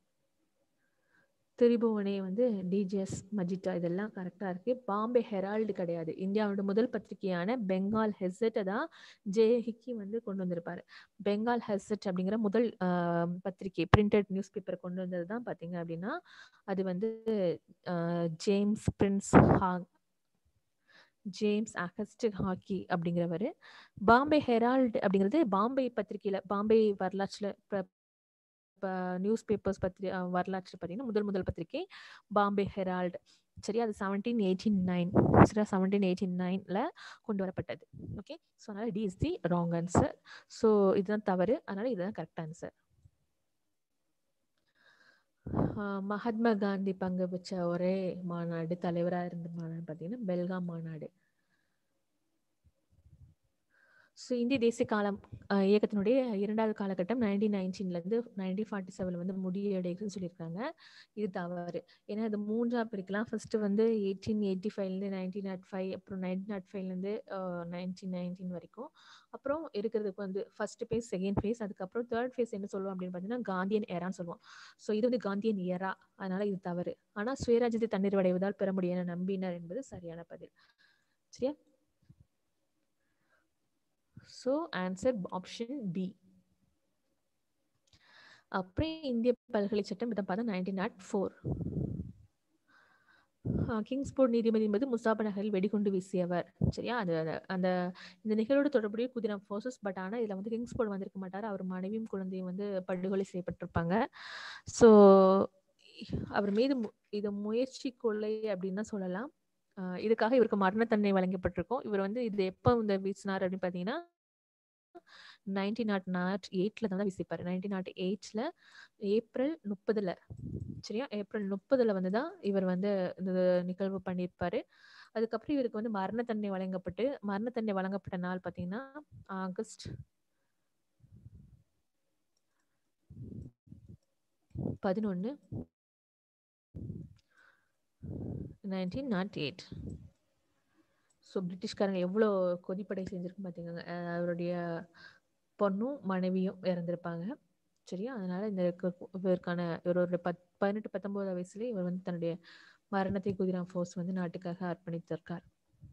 திரிபுவனே வந்து டிஜிஎஸ் மஜிட்டா இதெல்லாம் கரெக்டாக இருக்கு பாம்பே ஹெரால்டு கிடையாது இந்தியாவோட முதல் பத்திரிகையான பெங்கால் ஹெசட்டை தான் ஜே ஹிக்கி வந்து கொண்டு வந்திருப்பாரு பெங்கால் ஹெசட் அப்படிங்கிற முதல் ஆஹ், பத்திரிகை பிரிண்டட் நியூஸ் பேப்பர் கொண்டு வந்தது தான் பார்த்தீங்க அப்படின்னா அது வந்து ஆஹ், ஜேம்ஸ் பிரின்ஸ் ஹாங் ஜேம்ஸ் அகஸ்ட் ஹாக்கி அப்படிங்கிறவர் பாம்பே ஹெரால்டு அப்படிங்கிறது பாம்பே பத்திரிகையில பாம்பே வரலாற்றுல நியூஸ் பேப்பர்ஸ் பத்திரி அஹ் வரலாற்று பார்த்தீங்கன்னா முதல் முதல் பத்திரிகை பாம்பே ஹெரால்டு சரி அது செவன்டீன் எயிட்டி நைன் சரியா செவன்டீன் எயிட்டி நைனில் கொண்டு வரப்பட்டது ஓகே ஸோ அதனால் D is the wrong answer so இதுதான் தவறு அதனால் இதுதான் கரெக்ட் ஆன்சர் மகாத்மா காந்தி பங்கு வச்ச ஒரே மாநாடு தலைவராக இருந்த மாநாடு பார்த்தீங்கன்னா பெல்காம் மாநாடு ஸோ இந்திய தேசிய காலம் அஹ், இயக்கத்தினுடைய இரண்டாவது காலகட்டம் நைன்டீன் நைன்டீன்லேருந்து நைன்டீன் ஃபார்ட்டி செவனில் வந்து முடியடைக்குதுன்னு சொல்லியிருக்காங்க இது தவறு ஏன்னா அது மூன்றா பிரிக்கலாம் ஃபர்ஸ்ட் வந்து எயிட்டீன் எயிட்டி ஃபைவ்லேருந்து நைன்டீன் நாட் ஃபைவ் அப்புறம் நைன்டீன் நாட் ஃபைவ்லேருந்து நைன்டீன் நைன்டீன் வரைக்கும் அப்புறம் இருக்கிறதுக்கு வந்து ஃபர்ஸ்ட் ஃபேஸ் செகண்ட் ஃபேஸ் அதுக்கப்புறம் தேர்ட் ஃபேஸ் என்ன சொல்லுவோம் அப்படின்னு பார்த்தீங்கன்னா காந்தியன் ஏரான்னு சொல்லுவோம் ஸோ இது வந்து காந்தியன் ஏரா அதனால இது தவறு ஆனால் சுயராஜ்யத்தை தன்னிறைவடைவதால் பெற முடியும் என நம்பினர் என்பது சரியான பதில் சரியா ஸோ ஆன்சர் ஆப்ஷன் பி அப்புறம் இந்திய பல்கலை சட்டம் இதை பார்த்தா நைன்டீன் நாட் ஃபோர் கிங்ஸ்போர்ட் நீதிபதி என்பது முசாப நகரில் வெடிகுண்டு வீசியவர் சரியா அது அது- அந்த இந்த நிகழ்வோட தொடர்புடைய குதிரம் ஃபோர்ஸஸ் பட் ஆனால் இதில் வந்து கிங்ஸ்போர்ட் வந்திருக்க மாட்டார் அவர் மனைவியும் குழந்தையும் வந்து படுகொலை செய்யப்பட்டிருப்பாங்க ஸோ அவர் மீது மு- இது முயற்சி கொலை அப்படின்னு தான் சொல்லலாம் ஆஹ் இதுக்காக இவருக்கு மரண தண்டனை வழங்கப்பட்டிருக்கும் இவர் வந்து இது எப்போ இந்த வீசினார் அப்படின்னு பார்த்தீங்கன்னா நைன்டீன் நாட் நாட் எயிட்ல தான் விசிப்பாரு நைன்டீன் நாட் எயிட்ல ஏப்ரல் முப்பதுல சரியா ஏப்ரல் முப்பதுல வந்து தான் இவர் வந்து இந்த நிகழ்வு பண்ணியிருப்பாரு அதுக்கப்புறம் இவருக்கு வந்து மரண தண்டனை வழங்கப்பட்டு மரண தண்டனை வழங்கப்பட்ட நாள் பார்த்தீங்கன்னா ஆகஸ்ட் பதினொன்று நைன்டீன் நாட் எயிட் ஸோ பிரிட்டிஷ்காரங்க எவ்வளோ கொதிப்படை செஞ்சிருக்கு பார்த்தீங்க அவருடைய பொண்ணும் மனைவியும் இறந்திருப்பாங்க சரியா அதனால இந்த கு- இவருக்கான இவர் ஒரு பத் பதினெட்டு பத்தொன்பது வயசுலேயே இவர் வந்து தன்னுடைய மரணத்தை குதிராம் ஃபோர்ஸ் வந்து நாட்டுக்காக அர்ப்பணித்திருக்கார்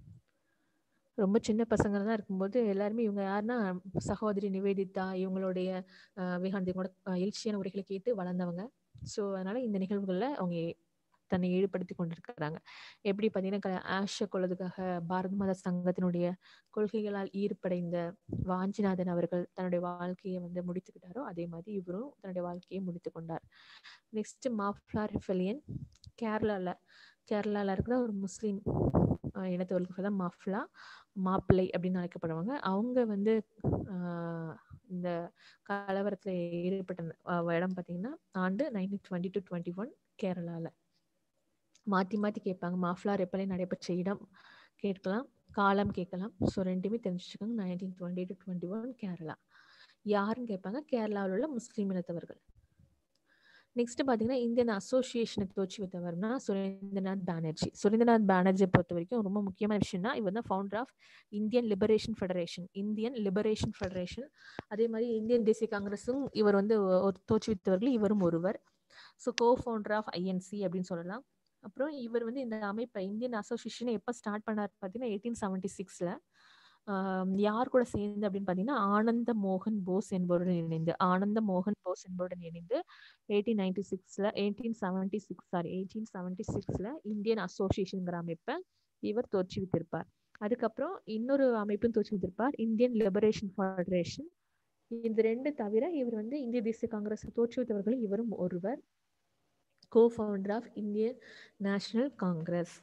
ரொம்ப சின்ன பசங்க தான் இருக்கும்போது எல்லாருமே இவங்க யாருன்னா சகோதரி நிவேதிதா இவங்களுடைய அஹ், விவேகானந்தரோட அஹ், எழுச்சியான உரைகளை கேட்டு வளர்ந்தவங்க ஸோ அதனால இந்த நிகழ்வுகளில் அவங்க தன்னை ஈடுபடுத்தி கொண்டிருக்கிறாங்க எப்படி பார்த்தீங்கன்னா க- ஆஷ கொள்ளதுக்காக பாரத மாதா சங்கத்தினுடைய கொள்கைகளால் ஈர்ப்படைந்த வாஞ்சிநாதன் அவர்கள் தன்னுடைய வாழ்க்கையை வந்து முடித்துக்கிட்டாரோ அதே மாதிரி இவரும் தன்னுடைய வாழ்க்கையை முடித்து கொண்டார் நெக்ஸ்ட் மாஃப்லா ரெஃபலியன் கேரளால கேரளால இருக்கிற ஒரு முஸ்லீம் அஹ், இனத்தவர்களுக்கு தான் மாஃப்லா மாப்பிள்ளை அப்படின்னு அழைக்கப்படுவாங்க அவங்க வந்து ஆஹ், இந்த கலவரத்தில் ஈடுபட்ட அஹ், இடம் பார்த்தீங்கன்னா ஆண்டு nineteen twenty to twenty one கேரளால மாற்றி மாற்றி கேட்பாங்க மாஃப்லா ரெப்பலை நடைபெற்ற இடம் கேட்கலாம் காலம் கேட்கலாம் ஸோ ரெண்டுமே தெரிஞ்சு வச்சுக்கோங்க nineteen twenty to twenty one Kerala யாருன்னு கேட்பாங்க கேரளாவில் உள்ள முஸ்லீம் இனத்தவர்கள் நெக்ஸ்ட் பார்த்தீங்கன்னா இந்தியன் அசோசியேஷனை தோச்சி வைத்தவர்னா சுரேந்திரநாத் பானர்ஜி சுரேந்திரநாத் பானர்ஜியை பொறுத்த வரைக்கும் ரொம்ப முக்கியமான விஷயம்னா இவர் தான் founder of Indian liberation federation Indian liberation federation அதே மாதிரி இந்தியன் தேசிய காங்கிரஸும் இவர் வந்து ஒ- ஒரு தோற்றுவித்தவர்கள் இவரும் ஒருவர் so co founder of INC அப்படின்னு சொல்லலாம் அப்புறம் இவர் வந்து இந்த அமைப்பை இந்தியன் அசோசியேஷனை எப்போ ஸ்டார்ட் பண்ணார் பார்த்தீங்கன்னா எயிட்டீன் செவன்டி சிக்ஸில் யார் கூட சேர்ந்து அப்படின்னு பார்த்தீங்கன்னா ஆனந்த மோகன் போஸ் என்பவருடன் இணைந்து ஆனந்த மோகன் போஸ் என்பவருடன் இணைந்து எயிட்டீன் நைன்டி சிக்ஸில் eighteen seventy six sorry eighteen seventy சிக்ஸில் இந்தியன் அசோசியேஷனுங்கிற அமைப்பை இவர் தோற்றுவித்திருப்பார் அதுக்கப்புறம் இன்னொரு அமைப்பும் தோற்றுவித்திருப்பார் இந்தியன் லிபரேஷன் ஃபெடரேஷன் இந்த ரெண்டு தவிர இவர் வந்து இந்திய தேசிய காங்கிரஸ் தோற்றுவித்தவர்கள் இவரும் ஒருவர் co founder of Indian National Congress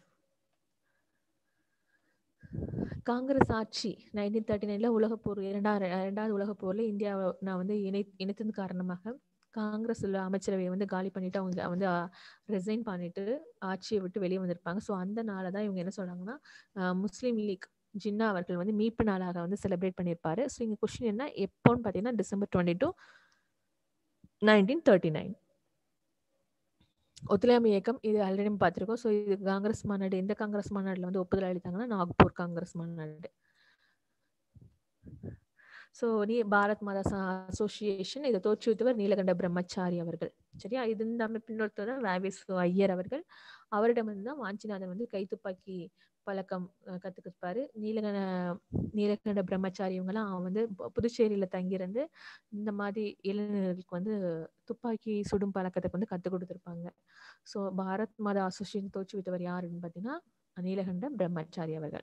Congress ஆட்சி நைன்டீன் தேர்ட்டி நைன்ல உலகப்போர் இரண்டாவது இரண்டாவது உலகப்போர்ல இந்தியாவை நான் வந்து இணை இணைத்தது காரணமாக காங்கிரஸ் உள்ள அமைச்சரவையை வந்து காலி பண்ணிட்டு அவங்க வந்து ரிசைன் பண்ணிட்டு ஆட்சியை விட்டு வெளியே வந்திருப்பாங்க ஸோ அந்த நாளை தான் இவங்க என்ன சொல்றாங்கன்னா அஹ், முஸ்லீம் லீக் ஜின்னா அவர்கள் வந்து மீட்பு நாளாக வந்து செலிப்ரேட் பண்ணியிருப்பாரு ஸோ இங்க கொஸ்டின் என்ன எப்போன்னு பார்த்தீங்கன்னா December twenty two nineteen thirty nine ஒத்துழையாமை இயக்கம் இது ஆல்ரெடி பார்த்துருக்கோம் ஸோ இது காங்கிரஸ் மாநாடு எந்த காங்கிரஸ் மாநாடுல வந்து ஒப்புதல் அளித்தாங்கன்னா நாக்பூர் காங்கிரஸ் மாநாடு ஸோ நீ பாரத் மாதா அசோசியேஷன் இதை தோற்றுவித்தவர் நீலகண்ட பிரம்மச்சாரி அவர்கள் சரியா இது இந்த அமைப்பின் ஒருத்தர் தான் வேவேஸ் ஐயர் அவர்கள் அவரிடமிருந்து தான் வாஞ்சிநாதன் வந்து கைத்துப்பாக்கி பழக்கம் அஹ், கத்துக்கிருப்பாரு நீலகண்ட நீலகண்ட பிரம்மச்சாரி இவங்கெல்லாம் வந்து பு- புதுச்சேரியில தங்கியிருந்து இந்த மாதிரி இளைஞர்களுக்கு வந்து துப்பாக்கி சுடும் பழக்கத்தை வந்து கற்றுக் கொடுத்துருப்பாங்க ஸோ பாரத் மாதா அசோசியேஷன் தோற்றுவித்தவர் யாருன்னு பார்த்தீங்கன்னா நீலகண்ட பிரம்மச்சாரி அவர்கள்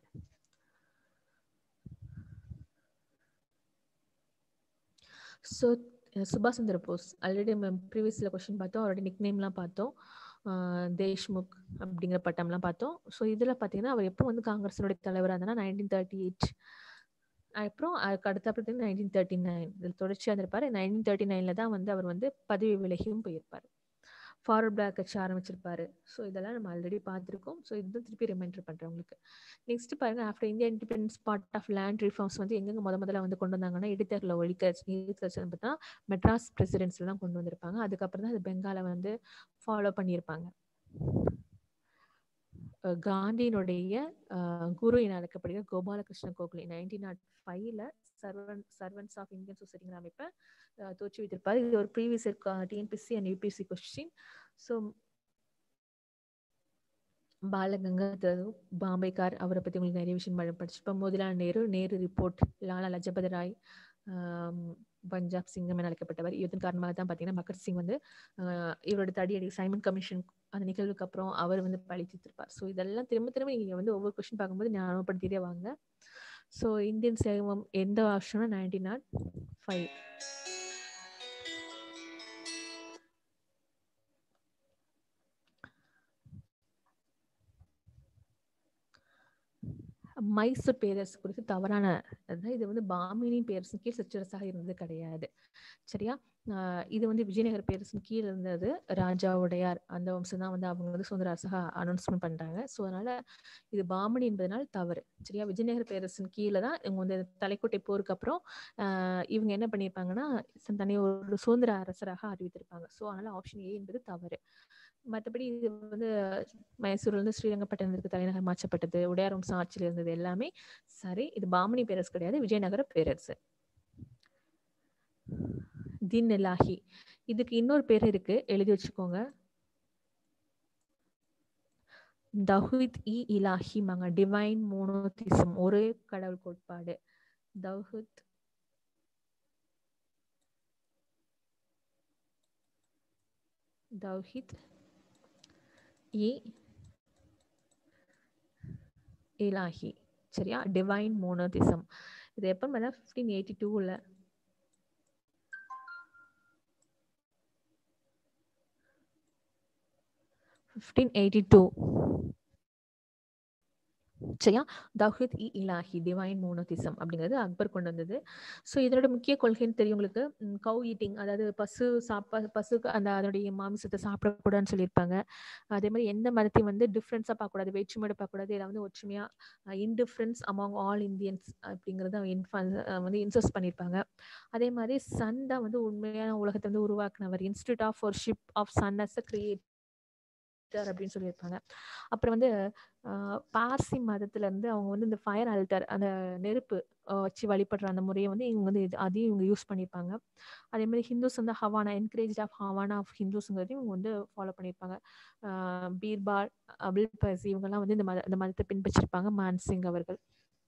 ஸோ சுபாஷ் சந்திர போஸ் ஆல்ரெடி நம்ம ப்ரீவியஸில் கொஸ்டின் பார்த்தோம் அவரோட நிக் நேம்லாம் பார்த்தோம் ஆஹ் தேஷ்முக் அப்படிங்கிற பட்டம்லாம் பார்த்தோம் ஸோ இதில் பார்த்தீங்கன்னா அவர் எப்போ வந்து காங்கிரஸினுடைய தலைவராக இருந்தால் நைன்டீன் தேர்ட்டி எயிட் அப்புறம் அதுக்கு அடுத்த அப்புறம் நைன்டீன் தேர்ட்டி நைன் இதில் தொடர்ச்சியாக இருந்திருப்பார் நைன்டீன் தேர்ட்டி நைனில் தான் வந்து அவர் வந்து பதவி விலகியும் போயிருப்பார் ஃபார்வர்ட் பிளாக் கட்சி ஆரம்பிச்சிருப்பாரு ஸோ இதெல்லாம் நம்ம ஆல்ரெடி பார்த்துருக்கோம் ஸோ இது திருப்பி ரிமைண்டர் பண்ணுறேன் உங்களுக்கு நெக்ஸ்ட் பாருங்க after India independence part of land reforms வந்து எங்கெங்க முத முதல்ல வந்து கொண்டு வந்தாங்கன்னா இடைத்தேர்தல ஒழிக்க பார்த்தா மெட்ராஸ் பிரசிடென்ட்ஸ்ல தான் கொண்டு வந்திருப்பாங்க அதுக்கப்புறம் தான் அது பெங்காலை வந்து ஃபாலோ பண்ணியிருப்பாங்க காந்தியினுடைய குரு என அழைக்கப்படுகிற கோபாலகிருஷ்ண கோகலே நைன்டீன் நாட் ஃபைவ்ல சர்வன் சர்வன்ஸ் ஆஃப் இந்தியன் சொசைட்டிங்கிற அமைப்பை தோற்றி வைத்திருப்பார் இது ஒரு previous TNPSC and UPSC question so Balagangadhar பாம்பேக்கார் அவரை பற்றி உங்களுக்கு நிறைய விஷயம் படிச்சிருப்போம் மோதிலால் நேரு நேரு ரிப்போர்ட் லாலா லஜபதி ராய் பஞ்சாப் சிங்கம் என அழைக்கப்பட்டவர் இதன் காரணமாக தான் பார்த்தீங்கன்னா மக்கர் சிங் வந்து இவரோட தடியடி சைமன் கமிஷன் அந்த நிகழ்வுக்கு அப்புறம் அவர் வந்து பழி தீர்த்திருப்பார் ஸோ இதெல்லாம் திரும்ப திரும்ப நீங்கள் வந்து ஒவ்வொரு கொஸ்டின் பார்க்கும்போது ஞாபகப்படுத்திட்டே வாங்க ஸோ இந்தியன் சேவம் எந்த வருஷம்னா நைன்டீன் நாட் ஃபைவ் மைசூர் பேரரசு குறித்து தவறான இது வந்து பாமினின் பேரரசின் கீழ் சிற்றரசாக இருந்தது கிடையாது சரியா இது வந்து விஜயநகர பேரரசின் கீழ் இருந்தது ராஜாவுடையார் அந்த வம்சம் தான் வந்து அவங்க வந்து சுதந்திர அரசாக அனௌன்ஸ்மெண்ட் பண்றாங்க ஸோ அதனால இது பாமணி என்பதனால் தவறு சரியா விஜயநகர பேரரசின் கீழே தான் இவங்க வந்து தலைக்கோட்டை போருக்கு அப்புறம் இவங்க என்ன பண்ணியிருப்பாங்கன்னா தனி ஒரு சுதந்திர அரசராக அறிவித்திருப்பாங்க ஸோ அதனால ஆப்ஷன் ஏ என்பது தவறு மற்றபடி இது வந்து மைசூர்ல இருந்து ஸ்ரீரங்கப்பட்டினத்துக்கு தலைநகர் மாற்றப்பட்டது உடையார் வம்சம் ஆட்சியில் இருந்தது எல்லாமே சரி இது பாமணி பேரரசு கிடையாது விஜயநகர பேரரசு தின் இலாஹி இதுக்கு இன்னொரு பேர் இருக்கு எழுதி வச்சுக்கோங்க தஹுத் இ இலாஹி மாங்க டிவைன் மோனோதிசம் ஒரே கடவுள் கோட்பாடு தௌஹுத் தௌஹித் இ இலாஹி சரியா டிவைன் மோனோதிசம் இது எப்போ மேலே ஃபிஃப்டீன் எயிட்டி டூவில் ஃபிஃப்டீன் எயிட்டி டூ சரியா தஹித் இ இலாஹி டிவைன் மோனோதிசம் அப்படிங்கிறது அக்பர் கொண்டு வந்தது ஸோ இதனோட முக்கிய கொள்கைன்னு தெரியும் உங்களுக்கு கவு ஈட்டிங் அதாவது பசு சாப்பா பசுக்கு அந்த அதனுடைய மாமிசத்தை சாப்பிடக்கூடாதுன்னு சொல்லியிருப்பாங்க அதே மாதிரி எந்த மதத்தையும் வந்து டிஃப்ரென்ஸாக பார்க்கக்கூடாது வேற்றுமையோட பார்க்கக்கூடாது இதில் வந்து ஒற்றுமையாக இன்டிஃப்ரென்ஸ் அமாங் ஆல் இந்தியன்ஸ் அப்படிங்கிறத வந்து இன்சஸ்ட் பண்ணியிருப்பாங்க அதே மாதிரி சன் தான் வந்து உண்மையான உலகத்தை வந்து உருவாக்குனவர் institute of worship of sun as a create அப்படின்னு சொல்லியிருப்பாங்க அப்புறம் வந்து பார்சி மதத்துல இருந்து அவங்க வந்து இந்த ஃபயர் அல்டர் அந்த நெருப்பு வச்சு வழிபடுற அந்த முறையை வந்து இவங்க வந்து அதையும் இவங்க யூஸ் பண்ணியிருப்பாங்க அதே மாதிரி ஹிந்துஸ் வந்து ஹவானா என்கரேஜ் ஆஃப் ஹவானா ஆஃப் ஹிந்துஸ்ங்கிறதையும் இவங்க வந்து ஃபாலோ பண்ணியிருப்பாங்க பீர்பால் அபுல் பசி இவங்கெல்லாம் வந்து இந்த மத இந்த மதத்தை பின்பற்றிருப்பாங்க மான்சிங் அவர்கள்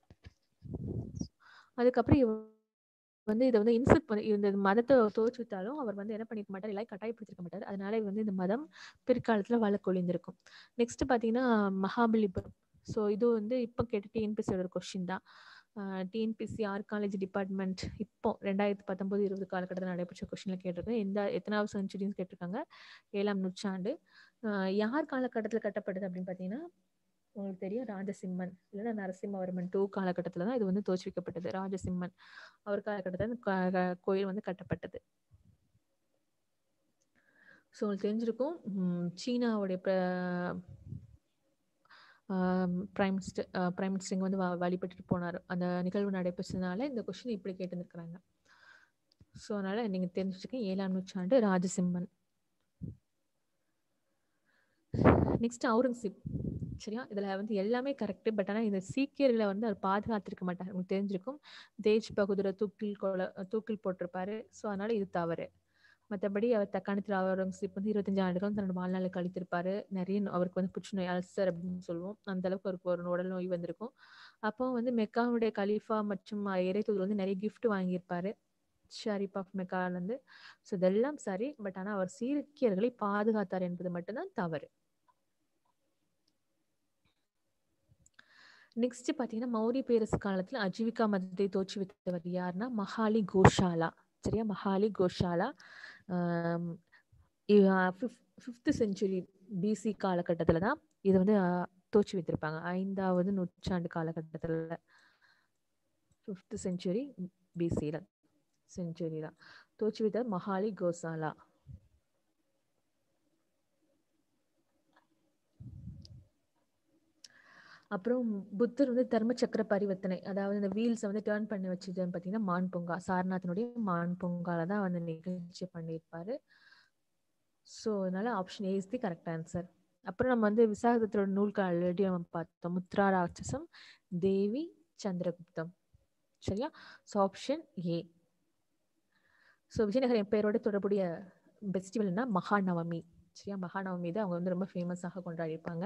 அதுக்கப்புறம் வந்து இதை வந்து இன்சல்ட் பண்ணி இந்த மதத்தை தோற்றுவித்தாலும் அவர் வந்து என்ன பண்ணிக்க மாட்டார் எல்லாம் கட்டாயப்படுத்திருக்க மாட்டார் அதனால வந்து இந்த மதம் பிற்காலத்தில் வழக்கொழிந்திருக்கும் நெக்ஸ்ட் பார்த்தீங்கன்னா மகாபலிபுரம் ஸோ இது வந்து இப்போ கேட்ட டிஎன்பிசியோட கொஸ்டின் தான் டிஎன்பிசி ஆர் காலேஜ் டிபார்ட்மெண்ட் இப்போ ரெண்டாயிரத்தி பத்தொன்பது இருபது காலகட்டத்தில் நடைபெற்ற கொஸ்டினில் கேட்டிருக்கேன் எந்த எத்தனாவது செஞ்சுரின்னு கேட்டிருக்காங்க ஏழாம் நூற்றாண்டு யார் காலகட்டத்தில் கட்டப்பட்டது அப்படின்னு பார்த்தீங்கன்னா உங்களுக்கு தெரியும் ராஜசிம்மன் இல்லைன்னா நரசிம்மவர்மன் டூ காலகட்டத்தில் தான் இது வந்து தோற்றுவிக்கப்பட்டது ராஜசிம்மன் அவர் காலகட்டத்தில் கோயில் வந்து கட்டப்பட்டது ஸோ உங்களுக்கு தெரிஞ்சிருக்கும் சீனாவுடைய பிரைம் மினிஸ்டர் பிரைம் மினிஸ்டர் வந்து வழிபட்டுட்டு போனார் அந்த நிகழ்வு நடைபெற்றதுனால இந்த கொஸ்டின் இப்படி கேட்டுருக்குறாங்க ஸோ அதனால நீங்கள் தெரிஞ்சு வச்சுக்கோங்க ஏழாம் நூற்றாண்டு ராஜசிம்மன் நெக்ஸ்ட் அவுரங்கசீப் சரியா இதில் வந்து எல்லாமே கரெக்டு பட் ஆனால் இந்த சீக்கியர்களை வந்து அவர் பாதுகாத்திருக்க மாட்டார் உங்களுக்கு தெரிஞ்சிருக்கும் தேஜ் பகுதுரை தூக்கில் கொலை தூக்கில் போட்டிருப்பாரு ஸோ அதனால இது தவறு மற்றபடி அவர் தக்காணத்தில் அவுரங்கசீப் வந்து இருபத்தஞ்சு ஆண்டுகள் தன்னோட வாழ்நாளை கழித்திருப்பாரு நிறைய அவருக்கு வந்து புற்றுநோய் அல்சர் அப்படின்னு சொல்லுவோம் அந்த அளவுக்கு அவருக்கு ஒரு உடல் நோய் வந்திருக்கும் அப்போ வந்து மெக்காவுடைய கலீஃபா மற்றும் இறை தூதர் வந்து நிறைய கிஃப்ட் வாங்கியிருப்பாரு ஷரீப் ஆஃப் மெக்காலேருந்து ஸோ இதெல்லாம் சரி பட் ஆனால் அவர் சீக்கியர்களை பாதுகாத்தார் என்பது மட்டும்தான் தவறு நெக்ஸ்ட் பார்த்தீங்கன்னா மௌரிய பேரரசு காலத்தில் அஜீவிகா மதத்தை தோற்றுவித்தவர் யாருன்னா மஹாலி கோஷாலா சரியா Makkhali Gosala fifth century BC காலகட்டத்தில் தான் இது வந்து தோற்றுவித்திருப்பாங்க ஐந்தாவது நூற்றாண்டு காலகட்டத்தில் ஃபிஃப்த் செஞ்சுரி பிசியில் செஞ்சுரி தான் தோற்றுவித்தவர் மஹாலி கோசாலா அப்புறம் புத்தர் வந்து தர்ம சக்கர பரிவர்த்தனை அதாவது இந்த வீல்ஸை வந்து டேர்ன் பண்ணி வச்சது பார்த்தீங்கன்னா மான் பொங்கா சாரநாதனுடைய மான் பொங்கால தான் வந்து நிகழ்ச்சி பண்ணியிருப்பாரு ஸோ அதனால option A is the correct answer அப்புறம் நம்ம வந்து விசாகதத்தோட நூல்கள் ஆல்ரெடி நம்ம பார்த்தோம் முத்ரா ராட்சசம் தேவி சந்திரகுப்தம் சரியா so option A so Vijayanagara எம்பையரோட தொடர்புடைய ஃபெஸ்டிவல்னா மகாநவமி சரியா மகாநவமி தான் அவங்க வந்து ரொம்ப ஃபேமஸாக கொண்டாடிருப்பாங்க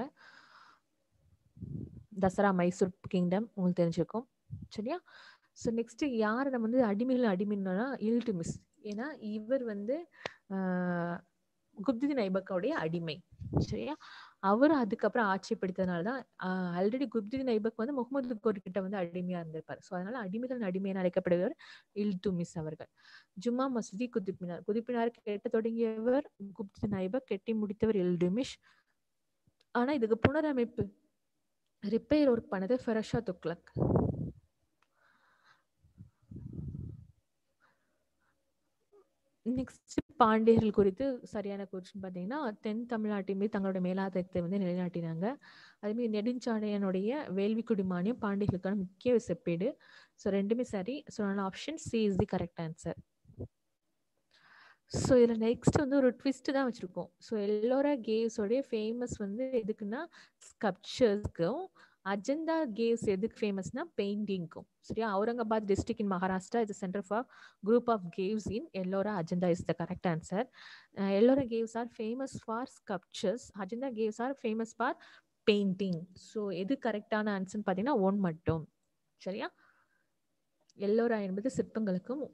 தசரா மைசூர் கிங்டம் உங்களுக்கு தெரிஞ்சிருக்கும் சரியா ஸோ நெக்ஸ்ட் யார் நம்ம வந்து அடிமைகள் அடிமைன்னா இல்டு மிஸ் ஏன்னா இவர் வந்து குப்திதின் ஐபக்கோடைய அடிமை சரியா அவர் அதுக்கப்புறம் ஆட்சி பிடித்ததுனால தான் ஆல்ரெடி குப்திதின் ஐபக் வந்து முகமது கோர் கிட்ட வந்து அடிமையா இருந்திருப்பார் ஸோ அதனால அடிமைகள் அடிமையான அழைக்கப்படுவர் இல்டு மிஸ் அவர்கள் ஜும்மா மசூதி குதிப்பினார் குதிப்பினார் கெட்ட தொடங்கியவர் குப்திதின் ஐபக் கெட்டி முடித்தவர் இல்டுமிஷ் ஆனா இதுக்கு புனரமைப்பு ரிப்பேர் ஒர்க் பண்ணது ஃபெரஷா துக்லக் நெக்ஸ்ட் பாண்டியர்கள் குறித்து சரியான கொஸ்டின் பார்த்தீங்கன்னா தென் தமிழ்நாட்டின் தங்களோட மேலாதிக்கத்தை வந்து நிலைநாட்டினாங்க அதேமாதிரி நெடுஞ்சாடையனுடைய வேள்விக்குடி மானியம் பாண்டியர்களுக்கான முக்கிய செப்பேடு ஸோ ரெண்டுமே சரி ஸோ அதனால option C is the correct answer so இதில் நெக்ஸ்ட் வந்து ஒரு ட்விஸ்ட் தான் வச்சுருக்கோம் ஸோ எல்லோரா கேவ்ஸோடைய ஃபேமஸ் வந்து எதுக்குன்னா ஸ்கப்சர்ஸ்க்கும் அஜந்தா கேவ்ஸ் எதுக்கு ஃபேமஸ்னா பெயிண்டிங்க்கும் சரியா Aurangabad district in Maharashtra is centre for group of caves in Ellora Ajanta is the correct answer Ellora caves are famous for sculptures Ajanta caves are famous for painting so எது கரெக்டான ஆன்சர்னு பார்த்தீங்கன்னா ஒன் மட்டும் சரியா எல்லோரா என்பது சிற்பங்களுக்கும்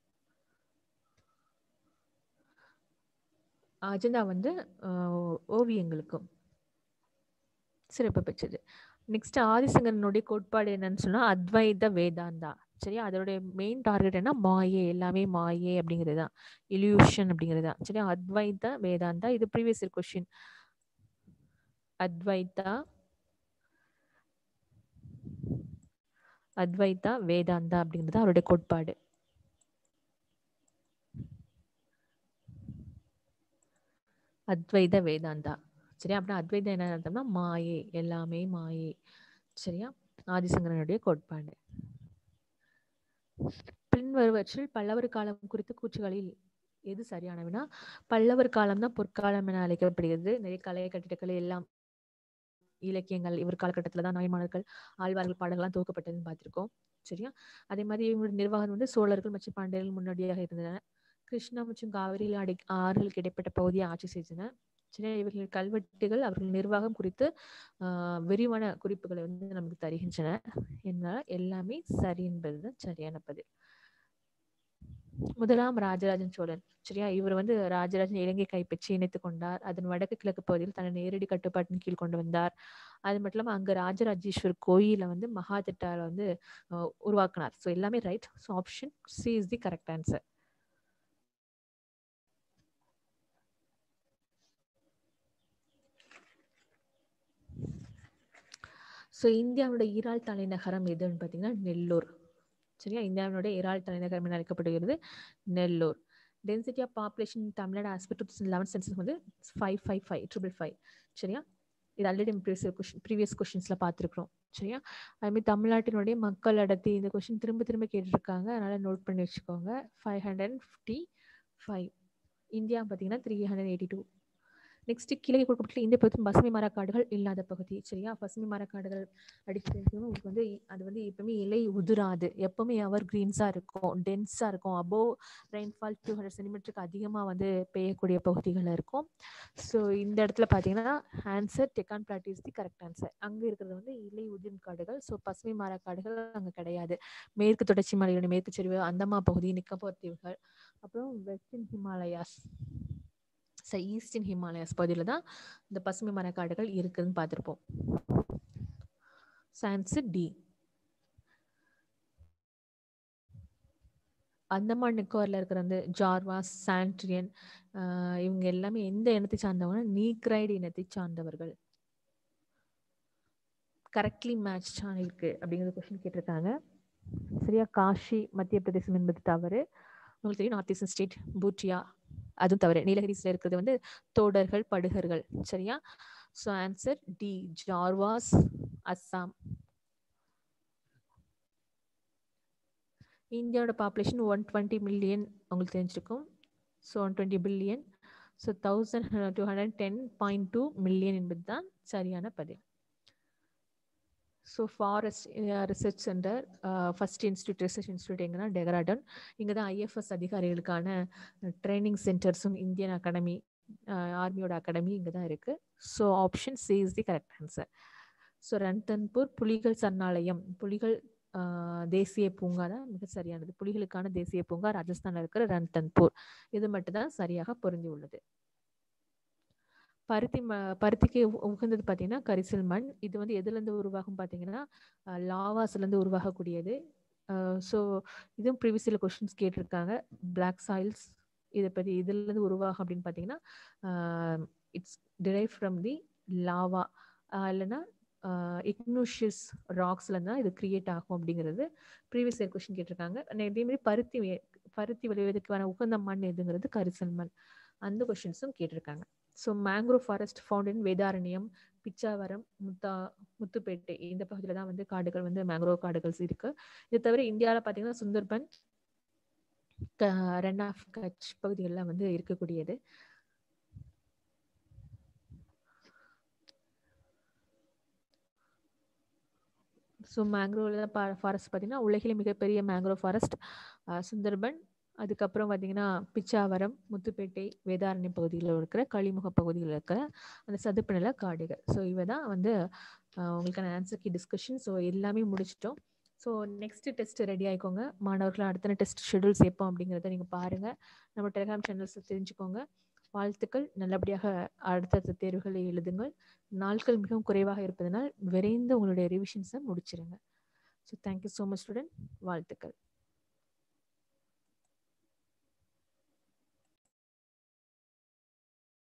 அஜந்தா வந்து ஓவியங்களுக்கும் சிறப்பு பெற்றது நெக்ஸ்ட் ஆதிசங்கரனுடைய கோட்பாடு என்னன்னு சொன்னா அத்வைத வேதாந்தா சரியா அதோடைய மெயின் டார்கெட் என்ன மாயே எல்லாமே மாயே அப்படிங்கிறது தான் இல்யூஷன் அப்படிங்கிறது தான் சரியா அத்வைத வேதாந்தா இது previous year question Advaita Advaita Vedanta அப்படிங்கிறது அவருடைய கோட்பாடு அத்வைத வேதாந்தா சரியா அப்படின்னா அத்வைதம் என்ன அர்த்தம்னா மாயே எல்லாமே மாயே சரியா ஆதிசங்கரனுடைய கோட்பாடு பின்வருவற்றில் பல்லவர் காலம் குறித்த கூற்றுகளில் எது சரியானவினா பல்லவர் காலம் தான் பொற்காலம் என அழைக்கப்படுகிறது நிறைய கலை கட்டிடக்கலை எல்லாம் இலக்கியங்கள் இவர் காலகட்டத்தில் தான் நாய்மானர்கள் ஆழ்வார்கள் பாடல்கள்லாம் துவக்கப்பட்டதுன்னு பார்த்துருக்கோம் சரியா அதே மாதிரி இவங்களுடைய நிர்வாகம் வந்து சோழர்கள் மற்றும் பாண்டியர்கள் முன்னோடியாக இருந்தன கிருஷ்ணா மற்றும் காவிரியில் அடை ஆறுகளுக்கு இடைப்பட்ட பகுதியை ஆட்சி செய்தன சின்ன இவர்கள் கல்வெட்டுகள் அவர்கள் நிர்வாகம் குறித்து விரிவான குறிப்புகளை வந்து நமக்கு தருகின்றன என்னால் எல்லாமே சரி என்பதுதான் சரியான பதில் முதலாம் ராஜராஜன் சோழன் சரியா இவர் வந்து ராஜராஜன் இலங்கை கைப்பற்றி இணைத்துக் கொண்டார் அதன் வடக்கு கிழக்கு பகுதியில் தன்னை நேரடி கட்டுப்பாட்டின் கீழ் கொண்டு வந்தார் அது மட்டும் இல்லாமல் அங்க ராஜராஜேஸ்வர் கோயில வந்து மகா திட்டாரை வந்து உருவாக்கினார் ஸோ எல்லாமே right so option C is the correct answer so இந்தியாவோட ஈரால் தலைநகரம் எதுன்னு பார்த்தீங்கன்னா நெல்லூர் சரியா இந்தியாவினுடைய ஈரால் தலைநகரம் என அழைக்கப்படுகிறது Nellore density of population Tamil Nadu aspect two thousand eleven census வந்து five five five triple five சரியா இது ஆல்ரெடி ப்ரீவியஸ் கொஷின் ப்ரீவியஸ் கொஷின்ஸில் பார்த்துருக்குறோம் சரியா அதுமாதிரி தமிழ்நாட்டினுடைய மக்கள் அடர்த்தி இந்த கொஷின் திரும்ப திரும்ப கேட்டிருக்காங்க அதனால் நோட் பண்ணி வச்சுக்கோங்க five hundred fifty five India பார்த்தீங்கன்னா three hundred eighty two next கீழே கொடுக்கப்பட்ட இந்திய பகுதி பசுமை மரக்காடுகள் இல்லாத பகுதி சரியா பசுமை மரக்காடுகள் அடிச்சு உங்களுக்கு வந்து அது வந்து எப்பவுமே இலை உதிராது எப்பவுமே எவர் கிரீன்ஸா இருக்கும் டென்ஸா இருக்கும் அபோவ் ரெயின்ஃபால் டூ ஹண்ட்ரட் சென்டிமீட்டருக்கு அதிகமாக வந்து பெய்யக்கூடிய பகுதிகள் இருக்கும் ஸோ இந்த இடத்துல பார்த்தீங்கன்னா answer Deccan plateau is the correct answer அங்கே இருக்கிறது வந்து இலை உதிரும் காடுகள் ஸோ பசுமை மரக்காடுகள் அங்கே கிடையாது மேற்கு தொடர்ச்சி மலைகளுடைய மேற்கு சரிவு அந்தமா பகுதி நிக்கப்போர் தீவுகள் அப்புறம் western Himalayas so eastern Himalayas பகுதியில் தான் இந்த பசுமை மரக்காடுகள் இருக்குதுன்னு பார்த்துருப்போம் சான்ஸ் டி அந்தமான் நிக்கோரில் இருக்கிற வந்து ஜார்வாஸ் சாண்ட்ரியன் இவங்க எல்லாமே எந்த இனத்தை சார்ந்தவங்க நீக்ரைடு இனத்தை சார்ந்தவர்கள் கரெக்ட்லி மேட்ச் இருக்கு அப்படிங்கிற கொஸ்டின் கேட்டிருக்காங்க சரியா காஷி மத்திய பிரதேசம் என்பது தவறு உங்களுக்கு தெரியும் நார்த் ஈஸ்டர்ன் ஸ்டேட் பூட்டியா அதுவும் தவிர நீலகிரிஸ்ல இருக்கிறது வந்து தோடர்கள் படுகர்கள் சரியா so answer D Jarawas Assam இந்தியாவோட பாப்புலேஷன் ஒன் டுவெண்ட்டி மில்லியன் உங்களுக்கு தெரிஞ்சிருக்கும் so one twenty billion so thousand two hundred ten point two million என்பது தான் சரியான பதில் so forest research centre first institute research institute எங்கன்னா டெகராடன் இங்கே தான் ஐஎஃப்எஸ் அதிகாரிகளுக்கான ட்ரைனிங் சென்டர்ஸும் இந்தியன் அகாடமி ஆர்மியோட அகாடமி இங்கே தான் இருக்குது so option C is the correct answer so Ranthambore புலிகள் சரணாலயம் புலிகள் தேசிய பூங்கா தான் மிக சரியானது புலிகளுக்கான தேசிய பூங்கா ராஜஸ்தானில் இருக்கிற ரன்தன்பூர் இது மட்டும் தான் சரியாக பொருந்தி உள்ளது பருத்தி ம பருத்திக்கு உகந்தது பார்த்தீங்கன்னா கரிசல் மண் இது வந்து எதுலேருந்து உருவாகும் பார்த்தீங்கன்னா லாவாஸ்லேருந்து உருவாகக்கூடியது ஸோ இதுவும் ப்ரீவியஸில் கொஷின்ஸ் கேட்டிருக்காங்க பிளாக் சாயில்ஸ் இதை பற்றி இதுலேருந்து உருவாகும் அப்படின்னு பார்த்தீங்கன்னா it's drive from the lava இல்லைன்னா இக்னூஷியஸ் ராக்ஸ்ல தான் இது கிரியேட் ஆகும் அப்படிங்கிறது ப்ரீவியஸ் இயர் கொஷின் கேட்டிருக்காங்க இதேமாதிரி பருத்தி பருத்தி விளைவதற்கான உகந்த மண் எதுங்கிறது கரிசல் மண் அந்த கொஷின்ஸும் கேட்டிருக்காங்க so mangrove forest found in Vedaranyam Pichavaram முத்தா முத்துப்பேட்டை இந்த பகுதியில் தான் வந்து காடுகள் வந்து மேங்க்ரோவ் காடுகள் இருக்கு இது தவிர இந்தியாவில் பார்த்தீங்கன்னா சுந்தர்பன் ரன் ஆஃப் கட்ச் பகுதிகளில் வந்து இருக்கக்கூடியது ஸோ மேங்க்ரோவில் ஃபாரஸ்ட் பார்த்தீங்கன்னா உலகிலே மிகப்பெரிய மேங்க்ரோவ் ஃபாரஸ்ட் சுந்தர்பன் அதுக்கப்புறம் பார்த்தீங்கன்னா பிச்சாவரம் முத்துப்பேட்டை வேதாரண்யம் பகுதியில் இருக்கிற களிமுக பகுதியில் இருக்கிற அந்த சதுப்பு நில காடுகள் ஸோ இவை தான் வந்து உங்களுக்கான ஆன்சர் கி டிஸ்கஷன் ஸோ எல்லாமே முடிச்சிட்டோம் ஸோ நெக்ஸ்ட் டெஸ்ட் ரெடி ஆகிக்கோங்க மாணவர்கள் அடுத்த டெஸ்ட் ஷெடியூல் சேர்ப்போம் அப்படிங்கிறத நீங்கள் பாருங்கள் நம்ம டெலிகிராம் சேனல்ஸ் தெரிஞ்சுக்கோங்க வாழ்த்துக்கள் நல்லபடியாக அடுத்தடுத்த தேர்வுகளை எழுதுங்கள் நாட்கள் மிகவும் குறைவாக இருப்பதனால் விரைந்து உங்களுடைய ரிவிஷன்ஸை முடிச்சிருங்க so thank you so much student வாழ்த்துக்கள்